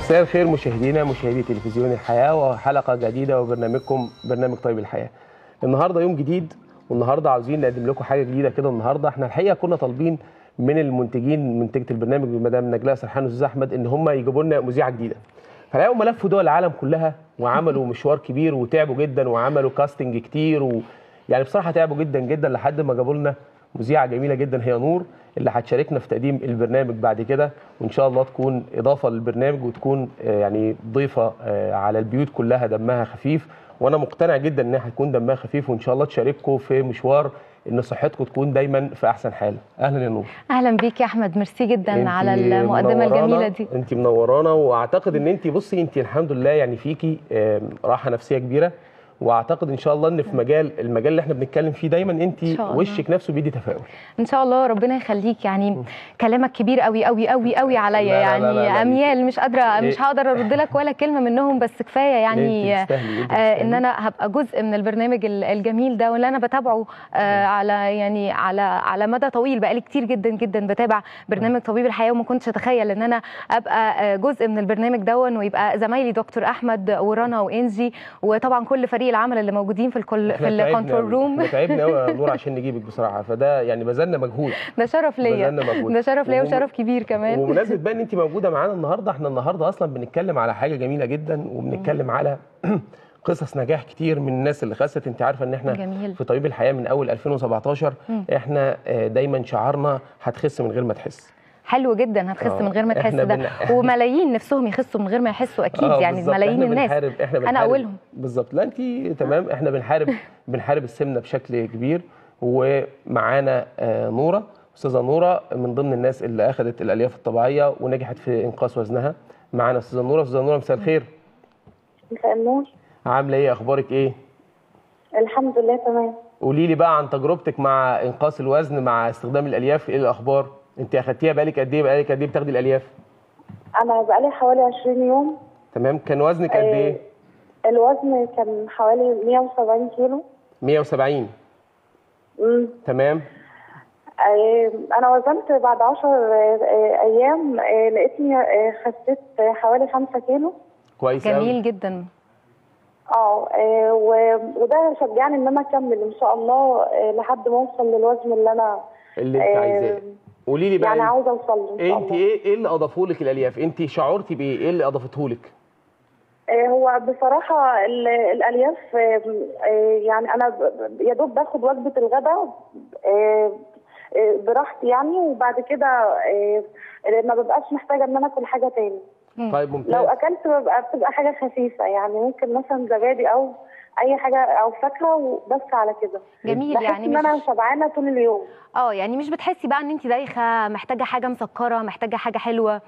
مساء الخير مشاهدينا مشاهدي تلفزيون الحياه وحلقه جديده وبرنامجكم برنامج طيب الحياه. النهارده يوم جديد والنهارده عاوزين نقدم لكم حاجه جديده كده النهارده احنا الحقيقه كنا طالبين من المنتجين منتجه البرنامج مدام نجلاء سرحان والاستاذ احمد ان هم يجيبوا لنا مذيعه جديده. فلقوا ملفوا دول العالم كلها وعملوا مشوار كبير وتعبوا جدا وعملوا كاستنج كتير و... يعني بصراحه تعبوا جدا جدا لحد ما جابوا لنا مذيعه جميله جدا هي نور اللي هتشاركنا في تقديم البرنامج بعد كده وان شاء الله تكون اضافه للبرنامج وتكون آه، يعني ضيفه آه، على البيوت كلها دمها خفيف وانا مقتنع جدا انها هتكون دمها خفيف وان شاء الله تشارككم في مشوار ان صحتكم تكون دايما في احسن حال اهلا يا نور اهلا بيك يا احمد ميرسي جدا انتي على المقدمه منورانا- الجميله دي انت منورانا واعتقد ان انت بصي انت الحمد لله يعني فيكي آم، راحه نفسيه كبيره واعتقد ان شاء الله ان في مجال المجال اللي احنا بنتكلم فيه دايما انت إن شاء الله. وشك نفسه بيدي تفاؤل ان شاء الله ربنا يخليك يعني كلامك كبير قوي قوي قوي قوي عليا لا لا يعني لا لا لا. اميال مش قادره مش إيه؟ هقدر ارد لك ولا كلمه منهم بس كفايه يعني انت تستاهلي انت آه ان تستاهلي. انا هبقى جزء من البرنامج ال- الجميل ده واللي انا بتابعه آه على يعني على على مدى طويل بقالي كتير جدا جدا بتابع برنامج طبيب الحياه وما كنتش اتخيل ان انا ابقى آه جزء من البرنامج دون ويبقى زمايلي دكتور احمد ورنا وانجي وطبعا كل فريق العمل اللي موجودين في الكل في احنا تعبنا الكنترول أوي. روم احنا تعبنا قوي يا نور عشان نجيبك بصراحه فده يعني بذلنا مجهود ده شرف ليا بذلنا مجهود. ده شرف ليا وبم- وشرف كبير كمان وبمناسبه بقى ان انت موجوده معانا النهارده احنا النهارده اصلا بنتكلم على حاجه جميله جدا وبنتكلم على قصص نجاح كتير من الناس اللي خست انت عارفه ان احنا جميل. في طبيب الحياه من اول 2017 احنا آه، دايما شعارنا هتخس من غير ما تحس حلو جدا هتخس آه، من غير ما تحس إحنا ده بن- وملايين نفسهم يخسوا من غير ما يحسوا اكيد آه، يعني بالظبط. ملايين احنا الناس بنحارب احنا انا بنحارب اولهم بالظبط لا انت تمام احنا بنحارب بنحارب السمنه بشكل كبير ومعانا آه، نوره استاذه نوره من ضمن الناس اللي اخذت الالياف الطبيعيه ونجحت في انقاص وزنها معانا استاذه نوره استاذه نوره مساء الخير مساء النور عامله ايه اخبارك ايه الحمد لله تمام قولي لي بقى عن تجربتك مع انقاص الوزن مع استخدام الالياف ايه الاخبار انت اخدتيها بقالك قد ايه بقالك قد ايه بتاخدي الالياف انا بقالي حوالي 20 يوم تمام كان وزنك قد ايه الوزن كان حوالي 170 كيلو 170 امم تمام آه، انا وزنت بعد 10 ايام آه، لقيتني آه، خسيت حوالي 5 كيلو كويس أوي. جميل جدا اه آه، و- وده شجعني ان انا اكمل ان شاء الله آه، لحد ما اوصل للوزن اللي انا اللي انت آه، عايزاه قولي لي بقى يعني انت- عاوزه اوصل له ان شاء انت الله ايه ايه اللي اضافه لك الالياف انت شعرتي بايه ايه اللي اضافته لك آه، هو بصراحة ال- الألياف آه، آه، يعني أنا ب- ب- يا دوب باخد وجبة الغداء آه، آه، براحتي يعني وبعد كده آه، ما ببقاش محتاجة إن أنا آكل حاجة تاني طيب لو ممتاز أكلت ببقى بتبقى حاجة خفيفة يعني ممكن مثلا زبادي أو أي حاجة أو فاكهة وبس على كده جميل بحس يعني إن أنا مش شبعانة طول اليوم اه يعني مش بتحسي بقى ان انت دايخه محتاجه حاجه مسكره محتاجه حاجه حلوه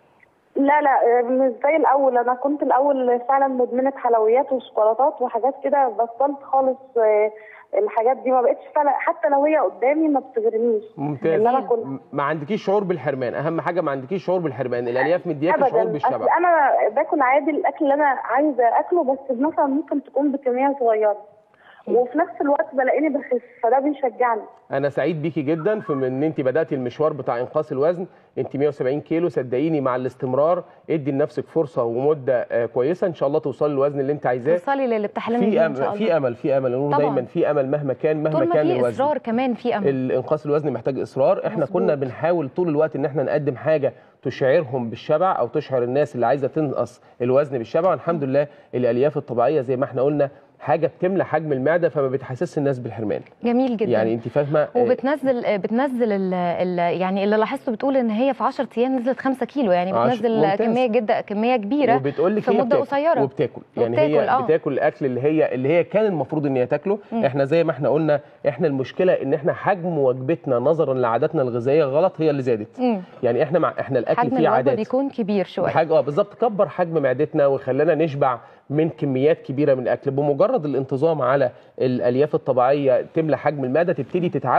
لا لا آه، مش زي الأول أنا كنت الأول فعلا مدمنة حلويات وشوكولاتات وحاجات كده بطلت خالص آه، الحاجات دي ما بقتش فعلا حتى لو هي قدامي ما بتغرنيش ممتاز إن أنا كنت م- ما عندكيش شعور بالحرمان اهم حاجه ما عندكيش شعور بالحرمان الالياف مدياكي شعور ابدا اصل بالشبع انا باكل عادي الاكل اللي انا عايزه اكله بس مثلا ممكن تكون بكميه صغيره وفي نفس الوقت بلاقيني بخس فده بيشجعني انا سعيد بيكي جدا في ان انت بداتي المشوار بتاع انقاص الوزن انت 170 كيلو صدقيني مع الاستمرار ادي لنفسك فرصه ومده آه، كويسه ان شاء الله توصلي للوزن اللي انت عايزاه توصلي للي بتحلمي في بيه ان شاء امل الله في امل في امل نقول طبعاً. دايما في امل مهما كان مهما طول ما كان في الوزن اصرار كمان في امل الانقاص الوزن محتاج اصرار احنا مظبوط. كنا بنحاول طول الوقت ان احنا نقدم حاجه تشعرهم بالشبع او تشعر الناس اللي عايزه تنقص الوزن بالشبع والحمد لله الالياف الطبيعيه زي ما احنا قلنا حاجه بتملى حجم المعده فما بتحسسش الناس بالحرمان جميل جدا يعني انت فاهمه آه، وبتنزل بتنزل ال ال يعني اللي لاحظته بتقول ان هي في 10 ايام نزلت 5 كيلو يعني عش- بتنزل ممتاز. كميه جدا كميه كبيره وبتقول لك في هي مده بتاكل قصيره وبتاكل يعني وبتاكل، هي آه. بتاكل الاكل اللي هي اللي هي كان المفروض ان هي تاكله مم. احنا زي ما احنا قلنا احنا المشكله ان احنا حجم وجبتنا نظرا لعاداتنا الغذائيه غلط هي اللي زادت مم. يعني احنا مع احنا الاكل حجم فيه الوجبه عادات بيكون كبير شويه حاجه اه بالظبط كبر حجم معدتنا وخلانا نشبع من كميات كبيره من الاكل بمجرد الانتظام على الالياف الطبيعيه تملى حجم المعده تبتدي تتعود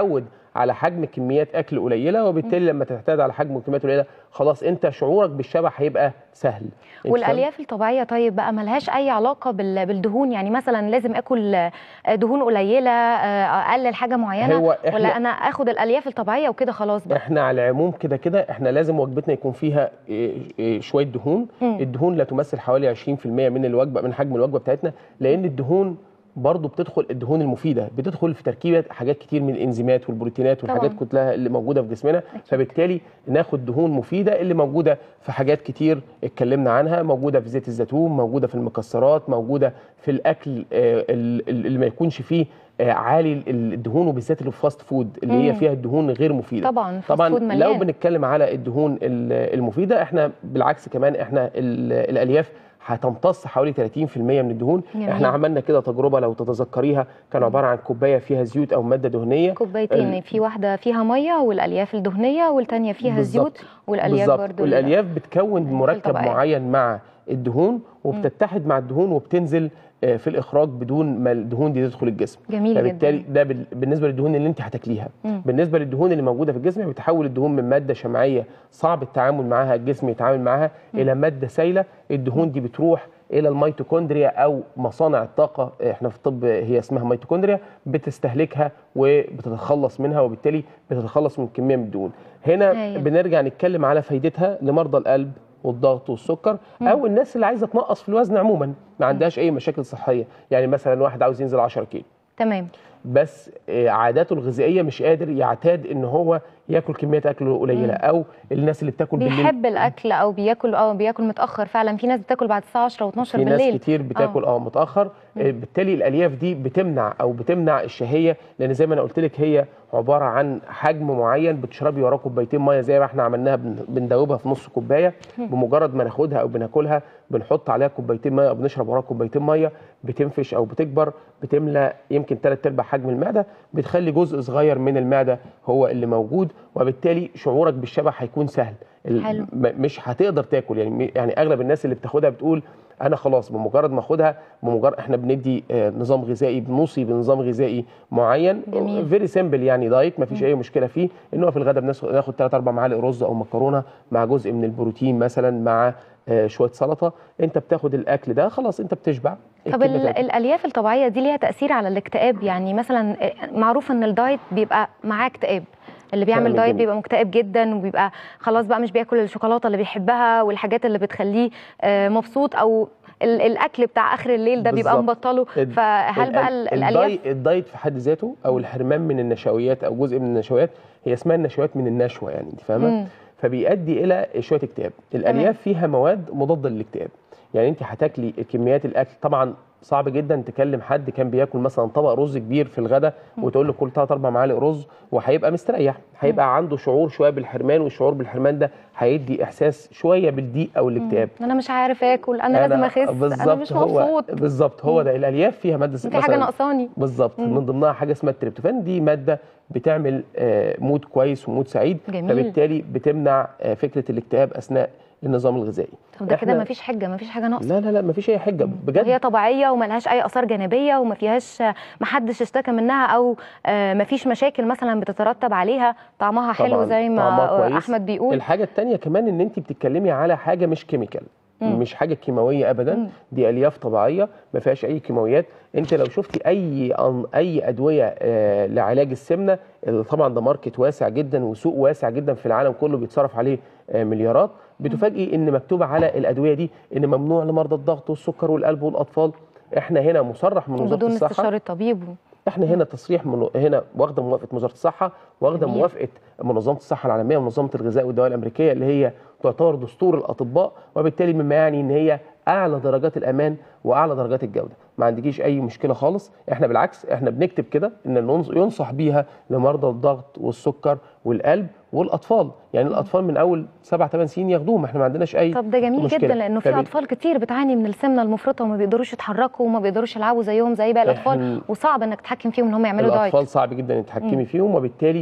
على حجم كميات اكل قليله وبالتالي لما تعتاد على حجم كميات قليله خلاص انت شعورك بالشبع هيبقى سهل أنت فاهم؟ والالياف الطبيعيه طيب بقى ملهاش اي علاقه بال- بالدهون يعني مثلا لازم اكل آه، دهون قليله آه، اقلل حاجه معينه هو إحنا- ولا انا اخد الالياف الطبيعيه وكده خلاص بقى احنا على العموم كده كده احنا لازم وجبتنا يكون فيها إيه، إيه، شويه دهون مم. الدهون لا تمثل حوالي 20% من الوجبه من حجم الوجبه بتاعتنا لان الدهون برضه بتدخل الدهون المفيده بتدخل في تركيبه حاجات كتير من الانزيمات والبروتينات والحاجات طبعاً. كلها اللي موجوده في جسمنا فبالتالي ناخد دهون مفيده اللي موجوده في حاجات كتير اتكلمنا عنها موجوده في زيت الزيتون موجوده في المكسرات موجوده في الاكل آه، ال- ال- اللي ما يكونش فيه آه، عالي ال- الدهون وبالذات الفاست فود اللي هي مم. فيها الدهون غير مفيده طبعا فاست طبعا فود لو مليان بنتكلم على الدهون ال- المفيده احنا بالعكس كمان احنا ال- الالياف هتمتص حوالي 30% من الدهون جميل. احنا عملنا كده تجربه لو تتذكريها كان عباره عن كوبايه فيها زيوت او ماده دهنيه كوبايتين ال- في واحده فيها ميه والالياف الدهنيه والتانيه فيها بالظبط. زيوت والالياف بالظبط برضو والالياف بتكون مركب الطبيعية. معين مع الدهون وبتتحد مع الدهون وبتنزل آه، في الاخراج بدون ما الدهون دي تدخل الجسم جميل فبالتالي جدا ده بال- بالنسبه للدهون اللي انت هتاكليها مم. بالنسبه للدهون اللي موجوده في الجسم بتحول الدهون من ماده شمعيه صعب التعامل معاها الجسم يتعامل معاها الى ماده سائله الدهون دي بتروح الى الميتوكوندريا او مصانع الطاقه احنا في الطب هي اسمها ميتوكوندريا بتستهلكها وبتتخلص منها وبالتالي بتتخلص من كميه من الدهون هنا هايل. بنرجع نتكلم على فايدتها لمرضى القلب والضغط والسكر او الناس اللي عايزه تنقص في الوزن عموما ما عندهاش اي مشاكل صحيه يعني مثلا واحد عاوز ينزل 10 كيلو تمام بس آه، عاداته الغذائيه مش قادر يعتاد ان هو ياكل كميه اكل قليله او الناس اللي بتاكل بالليل بيحب الاكل او بياكل اه بياكل متاخر فعلا في ناس بتاكل بعد الساعه 10 و12 في بالليل ناس كتير بتاكل اه متاخر آه، بالتالي الالياف دي بتمنع او بتمنع الشهيه لان زي ما انا قلت لك هي عباره عن حجم معين بتشربي وراه كوبايتين ميه زي ما احنا عملناها بن- بندوبها في نص كوبايه بمجرد ما ناخدها او بناكلها بنحط عليها كوبايتين ميه او بنشرب وراها كوبايتين ميه بتنفش او بتكبر بتملى يمكن ثلاث ارباع حجم المعده بتخلي جزء صغير من المعده هو اللي موجود وبالتالي شعورك بالشبع هيكون سهل ال- حلو. م- مش هتقدر تاكل يعني يعني اغلب الناس اللي بتاخدها بتقول انا خلاص بمجرد ما اخدها بمجرد احنا بندي آه، نظام غذائي بنوصي بنظام غذائي معين جميل. فيري سيمبل يعني دايت ما فيش اي مشكله فيه ان هو في الغداء بناخد ناخد 3 4 معالق رز او مكرونه مع جزء من البروتين مثلا مع آه، شويه سلطه انت بتاخد الاكل ده خلاص انت بتشبع طب الكلمة ال- بتاعتك. الالياف الطبيعيه دي ليها تاثير على الاكتئاب يعني مثلا معروف ان الدايت بيبقى معاه اكتئاب اللي بيعمل كلام دايت جميل. بيبقى مكتئب جدا وبيبقى خلاص بقى مش بياكل الشوكولاته اللي بيحبها والحاجات اللي بتخليه آه، مبسوط او ال- الاكل بتاع اخر الليل ده بيبقى بالظبط. مبطله ال- فهل بقى ال- ال- الالياف الدايت, الدايت في حد ذاته او الحرمان من النشويات او جزء من النشويات هي اسمها النشويات من النشوه يعني انت فاهمه مم. فبيؤدي الى شويه اكتئاب الالياف فيها مواد مضاده للاكتئاب يعني انت هتاكلي كميات الاكل طبعا صعب جدا تكلم حد كان بياكل مثلا طبق رز كبير في الغداء وتقول له كل ثلاث اربع معالق رز وهيبقى مستريح هيبقى عنده شعور شويه بالحرمان والشعور بالحرمان ده هيدي احساس شويه بالضيق او الاكتئاب انا مش عارف اكل انا, لازم اخس انا بالظبط مش هو مبسوط بالظبط هو ده الالياف فيها ماده في حاجه ناقصاني بالظبط من ضمنها حاجه اسمها التريبتوفان دي ماده بتعمل آه، مود كويس ومود سعيد جميل. فبالتالي بتمنع آه، فكره الاكتئاب اثناء النظام الغذائي طب ده كده إحنا- مفيش حجه مفيش حاجه ناقصه لا لا لا مفيش اي حاجه بجد وهي طبيعيه وملهاش اي اثار جانبيه وما فيهاش ما حدش اشتكى منها او آه، ما فيش مشاكل مثلا بتترتب عليها طعمها حلو طبعاً، زي ما طعمها آه، كويس. احمد بيقول الحاجه الثانيه كمان ان انت بتتكلمي على حاجه مش كيميكال مش حاجه كيماويه ابدا دي الياف طبيعيه ما فيهاش اي كيماويات انت لو شفتي اي أن- اي ادويه آه، لعلاج السمنه اللي طبعا ده ماركت واسع جدا وسوق واسع جدا في العالم كله بيتصرف عليه آه، مليارات بتفاجئي ان مكتوب على الادويه دي ان ممنوع لمرضى الضغط والسكر والقلب والاطفال احنا هنا مصرح من وزاره بدون الصحه استشاره طبيب احنا هنا تصريح من هنا واخده موافقه وزاره الصحه واخده جميل. موافقه منظمه الصحه العالميه ومنظمه الغذاء والدواء الامريكيه اللي هي تعتبر دستور الاطباء وبالتالي مما يعني ان هي اعلى درجات الامان واعلى درجات الجوده ما عندكيش اي مشكله خالص احنا بالعكس احنا بنكتب كده ان ننص- ينصح بيها لمرضى الضغط والسكر والقلب والاطفال يعني الاطفال من اول سبع ثمان سنين ياخدوهم احنا ما عندناش اي طب ده جميل مشكلة. جدا لانه في فبال- اطفال كتير بتعاني من السمنه المفرطه وما بيقدروش يتحركوا وما بيقدروش يلعبوا زيهم زي باقي الاطفال إحنا- وصعب انك تتحكم فيهم ان هم يعملوا دايت الاطفال صعب جدا تتحكمي فيهم وبالتالي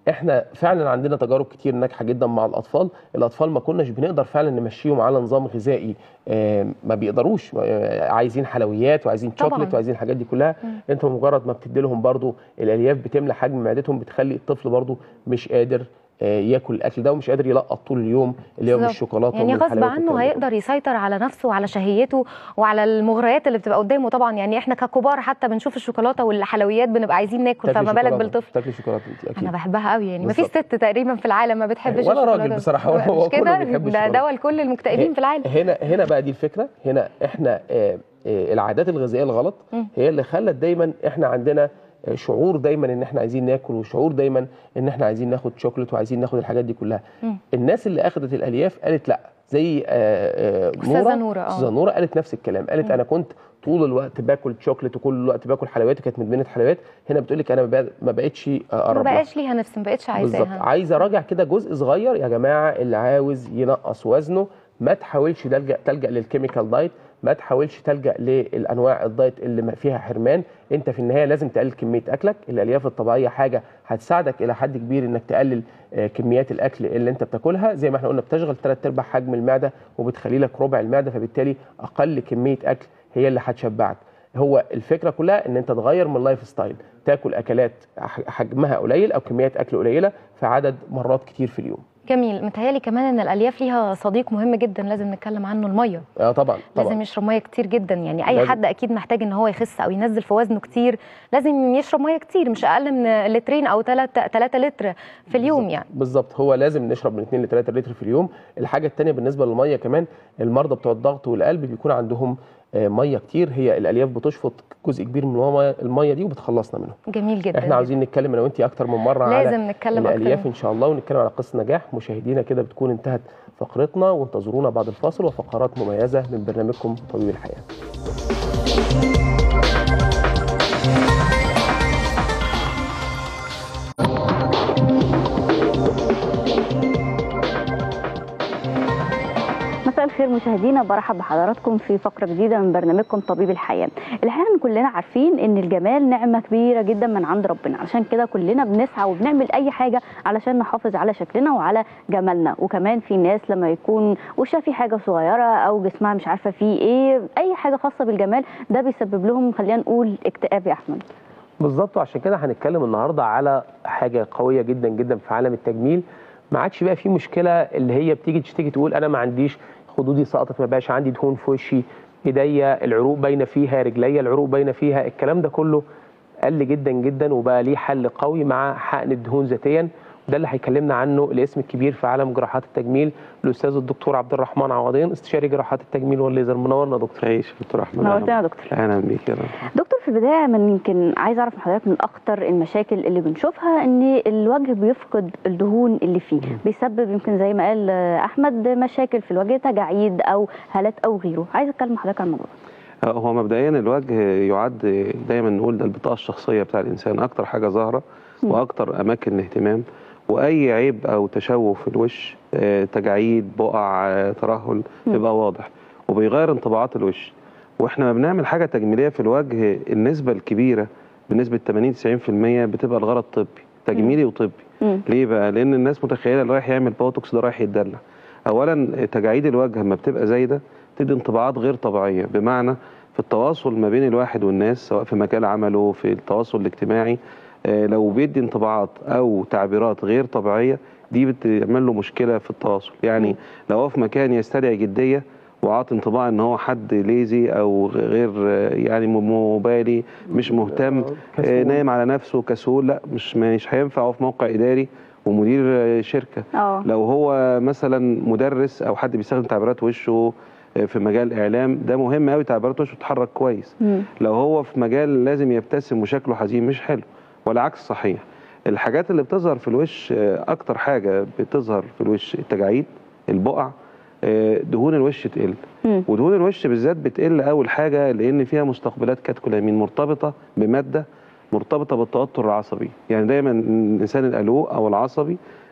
احنا فعلا عندنا تجارب كتير ناجحه جدا مع الاطفال الاطفال ما كناش بنقدر فعلا نمشيهم على نظام غذائي آه، ما بيقدروش آه، عايزين حلويات وعايزين طبعاً. شوكليت وعايزين الحاجات دي كلها انت مجرد ما بتدي لهم برضو الالياف بتملى حجم معدتهم بتخلي الطفل برضو مش قادر آه، ياكل الاكل ده ومش قادر يلقط طول اليوم اللي هو من بالظبط. الشوكولاته يعني ومن غصب الحلويات عنه والكلام ده هيقدر يسيطر على نفسه وعلى شهيته وعلى المغريات اللي بتبقى قدامه طبعا يعني احنا ككبار حتى بنشوف الشوكولاته والحلويات بنبقى عايزين ناكل تاكلي فما بالك شوكولاتة. بالطفل تاكلي شوكولاته انت اكيد انا بحبها قوي يعني ما فيش بالظبط. ست تقريبا في العالم ما بتحبش ولا راجل الشوكولاتة. بصراحة، هو- هو مش كله كده بيحب ده الشوكولاتة. دواء لكل المكتئبين في العالم هنا هنا بقى دي الفكره هنا احنا آه، آه، العادات الغذائيه الغلط مم. هي اللي خلت دايما احنا عندنا آه، شعور دايما ان احنا عايزين ناكل وشعور دايما ان احنا عايزين ناخد شوكليت وعايزين ناخد الحاجات دي كلها مم. الناس اللي اخذت الالياف قالت لا زي آه، آه، أستاذة نورة، آه. استاذه نوره قالت نفس الكلام قالت مم. انا كنت طول الوقت باكل شوكليت وكل الوقت باكل حلويات وكانت مدمنه حلويات هنا بتقول لك انا ما بق- ما بقتش آه، ما اقرب لها. بقاش ليها نفس ما بقتش بالظبط عايزاها عايز اراجع كده جزء صغير يا جماعه اللي عاوز ينقص وزنه ما تحاولش تلجا تلجا للكيميكال دايت ما تحاولش تلجا للانواع الدايت اللي ما فيها حرمان انت في النهايه لازم تقلل كميه اكلك الالياف الطبيعيه حاجه هتساعدك الى حد كبير انك تقلل آه، كميات الاكل اللي انت بتاكلها زي ما احنا قلنا بتشغل ثلاث ارباع حجم المعده وبتخلي لك ربع المعده فبالتالي اقل كميه اكل هي اللي هتشبعك هو الفكره كلها ان انت تغير من اللايف ستايل تاكل اكلات ح- حجمها قليل او كميات اكل قليله في عدد مرات كتير في اليوم جميل متهيألي كمان ان الالياف ليها صديق مهم جدا لازم نتكلم عنه الميه اه طبعا طبعا لازم يشرب ميه كتير جدا يعني اي لازم. حد اكيد محتاج ان هو يخس او ينزل في وزنه كتير لازم يشرب ميه كتير مش اقل من لترين او 3 3 لتر في اليوم بالظبط. يعني بالظبط هو لازم نشرب من 2 ل 3 لتر في اليوم الحاجه الثانيه بالنسبه للميه كمان المرضى بتوع الضغط والقلب بيكون عندهم آه، ميه كتير هي الالياف بتشفط جزء كبير من الميه الميه دي وبتخلصنا منه جميل جدا احنا عاوزين نتكلم انا وانت اكتر من مره لازم على نتكلم اكتر الالياف ان شاء الله ونتكلم على قصه نجاح مشاهدينا كده بتكون انتهت فقرتنا وانتظرونا بعد الفاصل وفقرات مميزه من برنامجكم طبيب الحياه مساء الخير مشاهدينا برحب بحضراتكم في فقرة جديدة من برنامجكم طبيب الحياة الحقيقة كلنا عارفين ان الجمال نعمة كبيرة جدا من عند ربنا عشان كده كلنا بنسعى وبنعمل اي حاجة علشان نحافظ على شكلنا وعلى جمالنا وكمان في ناس لما يكون وشها في حاجة صغيرة او جسمها مش عارفة فيه ايه اي حاجة خاصة بالجمال ده بيسبب لهم خلينا نقول اكتئاب يا احمد بالظبط وعشان كده هنتكلم النهارده على حاجه قويه جدا جدا في عالم التجميل ما عادش بقى في مشكله اللي هي بتيجي تشتكي تقول انا ما عنديش خدودي سقطت ما بقاش عندي دهون في وشي ايديا العروق باينه فيها رجليا العروق باينه فيها الكلام ده كله قل جدا جدا وبقى ليه حل قوي مع حقن الدهون ذاتيا وده اللي هيكلمنا عنه الاسم الكبير في عالم جراحات التجميل الاستاذ الدكتور عبد الرحمن عوضين استشاري جراحات التجميل والليزر منورنا دكتور عيش دكتور احمد نورتنا يا دكتور اهلا بيك يا رب دكتور في البدايه من يمكن عايز اعرف من حضرتك من اكتر المشاكل اللي بنشوفها ان الوجه بيفقد الدهون اللي فيه بيسبب يمكن زي ما قال آه، احمد مشاكل في الوجه تجاعيد او هالات او غيره عايز اتكلم مع حضرتك عن الموضوع ده. هو مبدئيا الوجه يعد دايما نقول ده البطاقه الشخصيه بتاع الانسان اكتر حاجه ظاهره مم. واكتر اماكن الاهتمام واي عيب او تشوه في الوش آه، تجاعيد بقع آه، ترهل مم. بيبقى واضح وبيغير انطباعات الوش واحنا ما بنعمل حاجه تجميليه في الوجه النسبه الكبيره بنسبه 80 90% بتبقى الغرض طبي تجميلي وطبي مم. ليه بقى؟ لأن الناس متخيلة اللي رايح يعمل بوتوكس ده رايح يتدلع. أولا تجاعيد الوجه لما بتبقى زايدة تدي انطباعات غير طبيعية بمعنى في التواصل ما بين الواحد والناس سواء في مجال عمله في التواصل الاجتماعي آه، لو بيدي انطباعات أو تعبيرات غير طبيعية دي بتعمل له مشكلة في التواصل يعني لو هو في مكان يستدعي جدية وعاطي انطباع ان هو حد ليزي او غير آه، يعني مبالي مش مهتم آه، نايم على نفسه كسول لا مش مش هينفع هو في موقع اداري ومدير آه، شركه اه لو هو مثلا مدرس او حد بيستخدم تعبيرات وشه آه، في مجال الاعلام ده مهم قوي تعبيرات وشه تتحرك كويس مم. لو هو في مجال لازم يبتسم وشكله حزين مش حلو والعكس صحيح الحاجات اللي بتظهر في الوش آه، اكتر حاجه بتظهر في الوش التجاعيد البقع آه، دهون الوش تقل مم. ودهون الوش بالذات بتقل اول حاجه لان فيها مستقبلات كاتكولامين مرتبطه بماده مرتبطه بالتوتر العصبي يعني دايما الانسان القلق او العصبي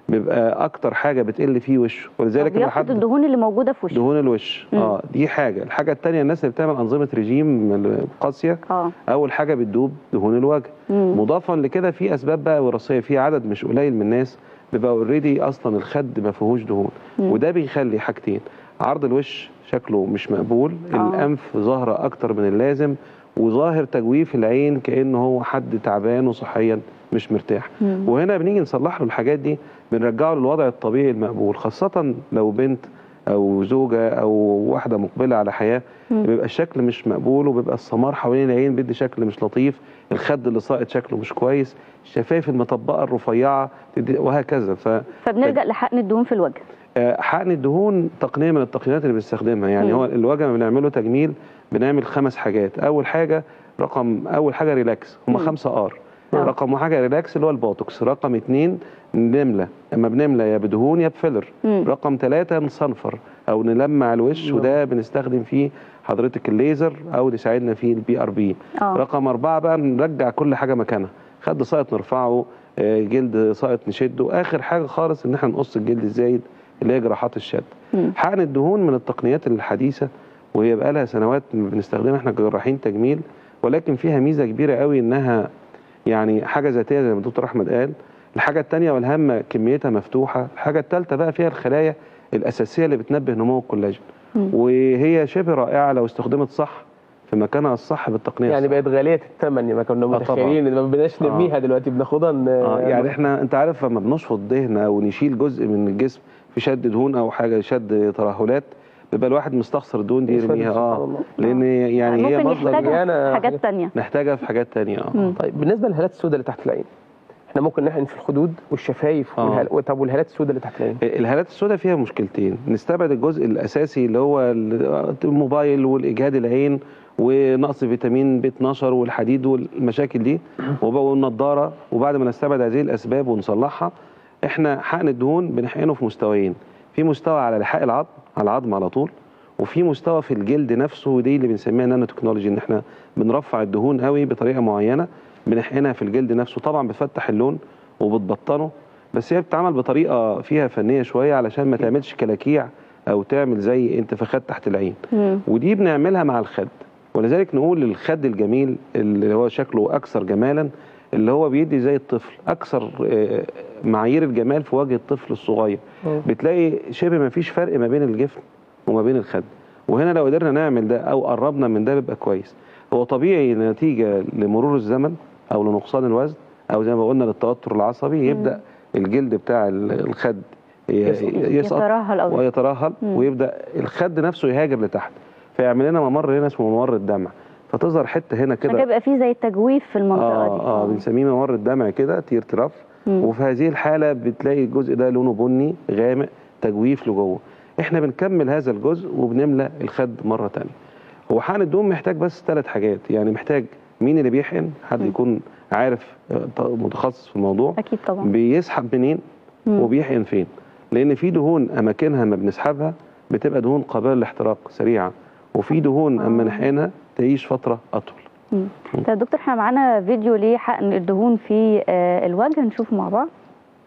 بيبقى اكتر حاجه بتقل فيه وشه ولذلك لما بياخد حد الدهون اللي موجوده في وشه دهون الوش مم. اه دي حاجه الحاجه الثانيه الناس اللي بتعمل انظمه رجيم قاسيه اه اول حاجه بتدوب دهون الوجه مم. مضافا لكده في اسباب بقى وراثيه في عدد مش قليل من الناس بيبقى اوريدي اصلا الخد ما فيهوش دهون مم. وده بيخلي حاجتين عرض الوش شكله مش مقبول آه. الانف ظاهره اكتر من اللازم وظاهر تجويف العين كانه هو حد تعبان وصحيا مش مرتاح مم. وهنا بنيجي نصلح له الحاجات دي بنرجعه للوضع الطبيعي المقبول خاصه لو بنت او زوجه او واحده مقبله على حياه مم. بيبقى الشكل مش مقبول وبيبقى السمار حوالين العين بيدي شكل مش لطيف الخد اللي ساقط شكله مش كويس الشفايف المطبقه الرفيعه تدي وهكذا ف فبنلجا لحقن الدهون في الوجه آه، حقن الدهون تقنيه من التقنيات اللي بنستخدمها يعني مم. هو الوجه ما بنعمله تجميل بنعمل خمس حاجات اول حاجه رقم اول حاجه ريلاكس هم مم. خمسه ار آه. رقم حاجه ريلاكس اللي هو البوتوكس رقم اتنين نملى اما بنملى يا بدهون يا بفيلر مم. رقم ثلاثة نصنفر او نلمع الوش نعم. وده بنستخدم فيه حضرتك الليزر او يساعدنا فيه البي ار بي اه رقم أربعة بقى نرجع كل حاجة مكانها خد ساقط نرفعه آه، جلد ساقط نشده آخر حاجة خالص إن احنا نقص الجلد الزايد اللي هي جراحات الشد مم. حقن الدهون من التقنيات الحديثة وهي بقى لها سنوات بنستخدمها احنا كجراحين تجميل ولكن فيها ميزة كبيرة قوي إنها يعني حاجة ذاتية زي ما الدكتور أحمد قال الحاجة التانية والهامة كميتها مفتوحة الحاجة التالتة بقى فيها الخلايا الأساسية اللي بتنبه نمو الكولاجين مم. وهي شبه رائعة لو استخدمت صح في مكانها الصح بالتقنية يعني الصح. بقت غاليه الثمن ما كنا طبعاً. متخيلين ان ما بناش آه. نرميها دلوقتي بناخدها ن- اه يعني احنا انت عارف لما بنشفط دهن او نشيل جزء من الجسم في شد دهون او حاجه شد ترهلات بيبقى الواحد مستخسر الدهون دي يرميها سبحان اه الله. لان يعني هي ممكن مصدر يحتاجها مليانة في حاجات حاجات- تانية نحتاجها في حاجات تانية اه مم. طيب بالنسبه للهالات السوداء اللي تحت العين احنا ممكن نحقن في الخدود والشفايف آه. والهال... طب والهالات السوداء اللي تحت العين الهالات السوداء فيها مشكلتين نستبعد الجزء الاساسي اللي هو ال- الموبايل والاجهاد العين ونقص فيتامين بي 12 والحديد والمشاكل دي وب- والنضاره وبعد ما نستبعد هذه الاسباب ونصلحها احنا حقن الدهون بنحقنه في مستويين في مستوى على لحاء العظم على العظم على طول وفي مستوى في الجلد نفسه ودي اللي بنسميها نانو تكنولوجي ان احنا بنرفع الدهون قوي بطريقه معينه بنحقنها في الجلد نفسه طبعا بتفتح اللون وبتبطنه بس هي بتتعمل بطريقه فيها فنيه شويه علشان ما تعملش كلاكيع او تعمل زي انتفاخات تحت العين مم. ودي بنعملها مع الخد ولذلك نقول الخد الجميل اللي هو شكله اكثر جمالا اللي هو بيدي زي الطفل اكثر آه، معايير الجمال في وجه الطفل الصغير مم. بتلاقي شبه ما فيش فرق ما بين الجفن وما بين الخد وهنا لو قدرنا نعمل ده او قربنا من ده بيبقى كويس هو طبيعي نتيجه لمرور الزمن او لنقصان الوزن او زي ما قلنا للتوتر العصبي يبدا الجلد بتاع ال- الخد ي- يسقط يترهل أوي. ويترهل مم. ويبدا الخد نفسه يهاجر لتحت فيعمل لنا ممر هنا اسمه ممر الدمع فتظهر حته هنا عشان كده كده بيبقى فيه زي تجويف في المنطقة اه دي اه بنسميه ممر الدمع كده تير تراف مم. وفي هذه الحاله بتلاقي الجزء ده لونه بني غامق تجويف لجوه احنا بنكمل هذا الجزء وبنملى الخد مره تانية هو حقن الدهون محتاج بس ثلاث حاجات يعني محتاج مين اللي بيحقن حد مم. يكون عارف آه، ط- متخصص في الموضوع أكيد طبعا بيسحب منين مم. وبيحقن فين لان في دهون اماكنها ما بنسحبها بتبقى دهون قابله للاحتراق سريعه وفي دهون اما آه. نحقنها تعيش فتره اطول مم. طيب دكتور احنا معانا فيديو لحقن الدهون في آه، الوجه نشوفه مع بعض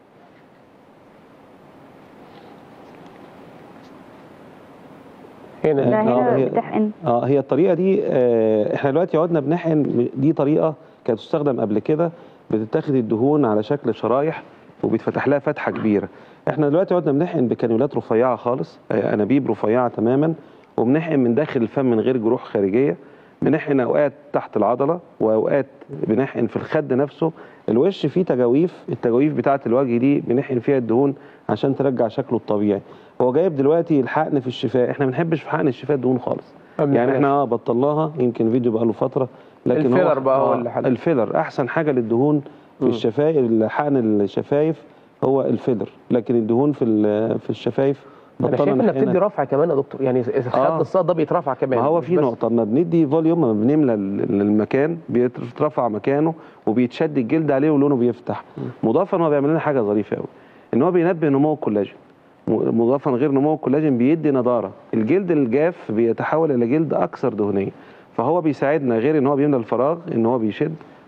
هنا لا آه، هنا هي- بتحقن اه هي الطريقه دي آه احنا دلوقتي عدنا بنحقن دي طريقه كانت تستخدم قبل كده بتتاخد الدهون على شكل شرايح وبيتفتح لها فتحه كبيره احنا دلوقتي عدنا بنحقن بكانيولات رفيعه خالص آه انابيب رفيعه تماما وبنحقن من داخل الفم من غير جروح خارجيه بنحقن اوقات تحت العضله واوقات بنحقن في الخد نفسه الوش فيه تجاويف التجاويف بتاعه الوجه دي بنحقن فيها الدهون عشان ترجع شكله الطبيعي هو جايب دلوقتي الحقن في الشفاء احنا ما بنحبش في حقن الشفاء الدهون خالص يعني احنا اه بطلناها يمكن فيديو بقى له فتره لكن الفيلر هو بقى هو آه، اللي حل. الفيلر احسن حاجه للدهون في مم. الشفايف حقن الشفايف هو الفيلر لكن الدهون في ال- في الشفايف انا شايف بطلنا انها نحقنها. بتدي رفع كمان يا دكتور يعني الخد آه. الصاد ده بيترفع كمان ما هو مش في بس- نقطة لما بندي فوليوم لما بنملى ال- المكان بيترفع مكانه وبيتشد الجلد عليه ولونه بيفتح مضافا هو بيعمل لنا حاجة ظريفة قوي ان هو بينبه نمو الكولاجين م- مضافا غير نمو الكولاجين بيدي نضارة الجلد الجاف بيتحول الى جلد اكثر دهنية فهو بيساعدنا غير ان هو بيملى الفراغ ان هو بيشد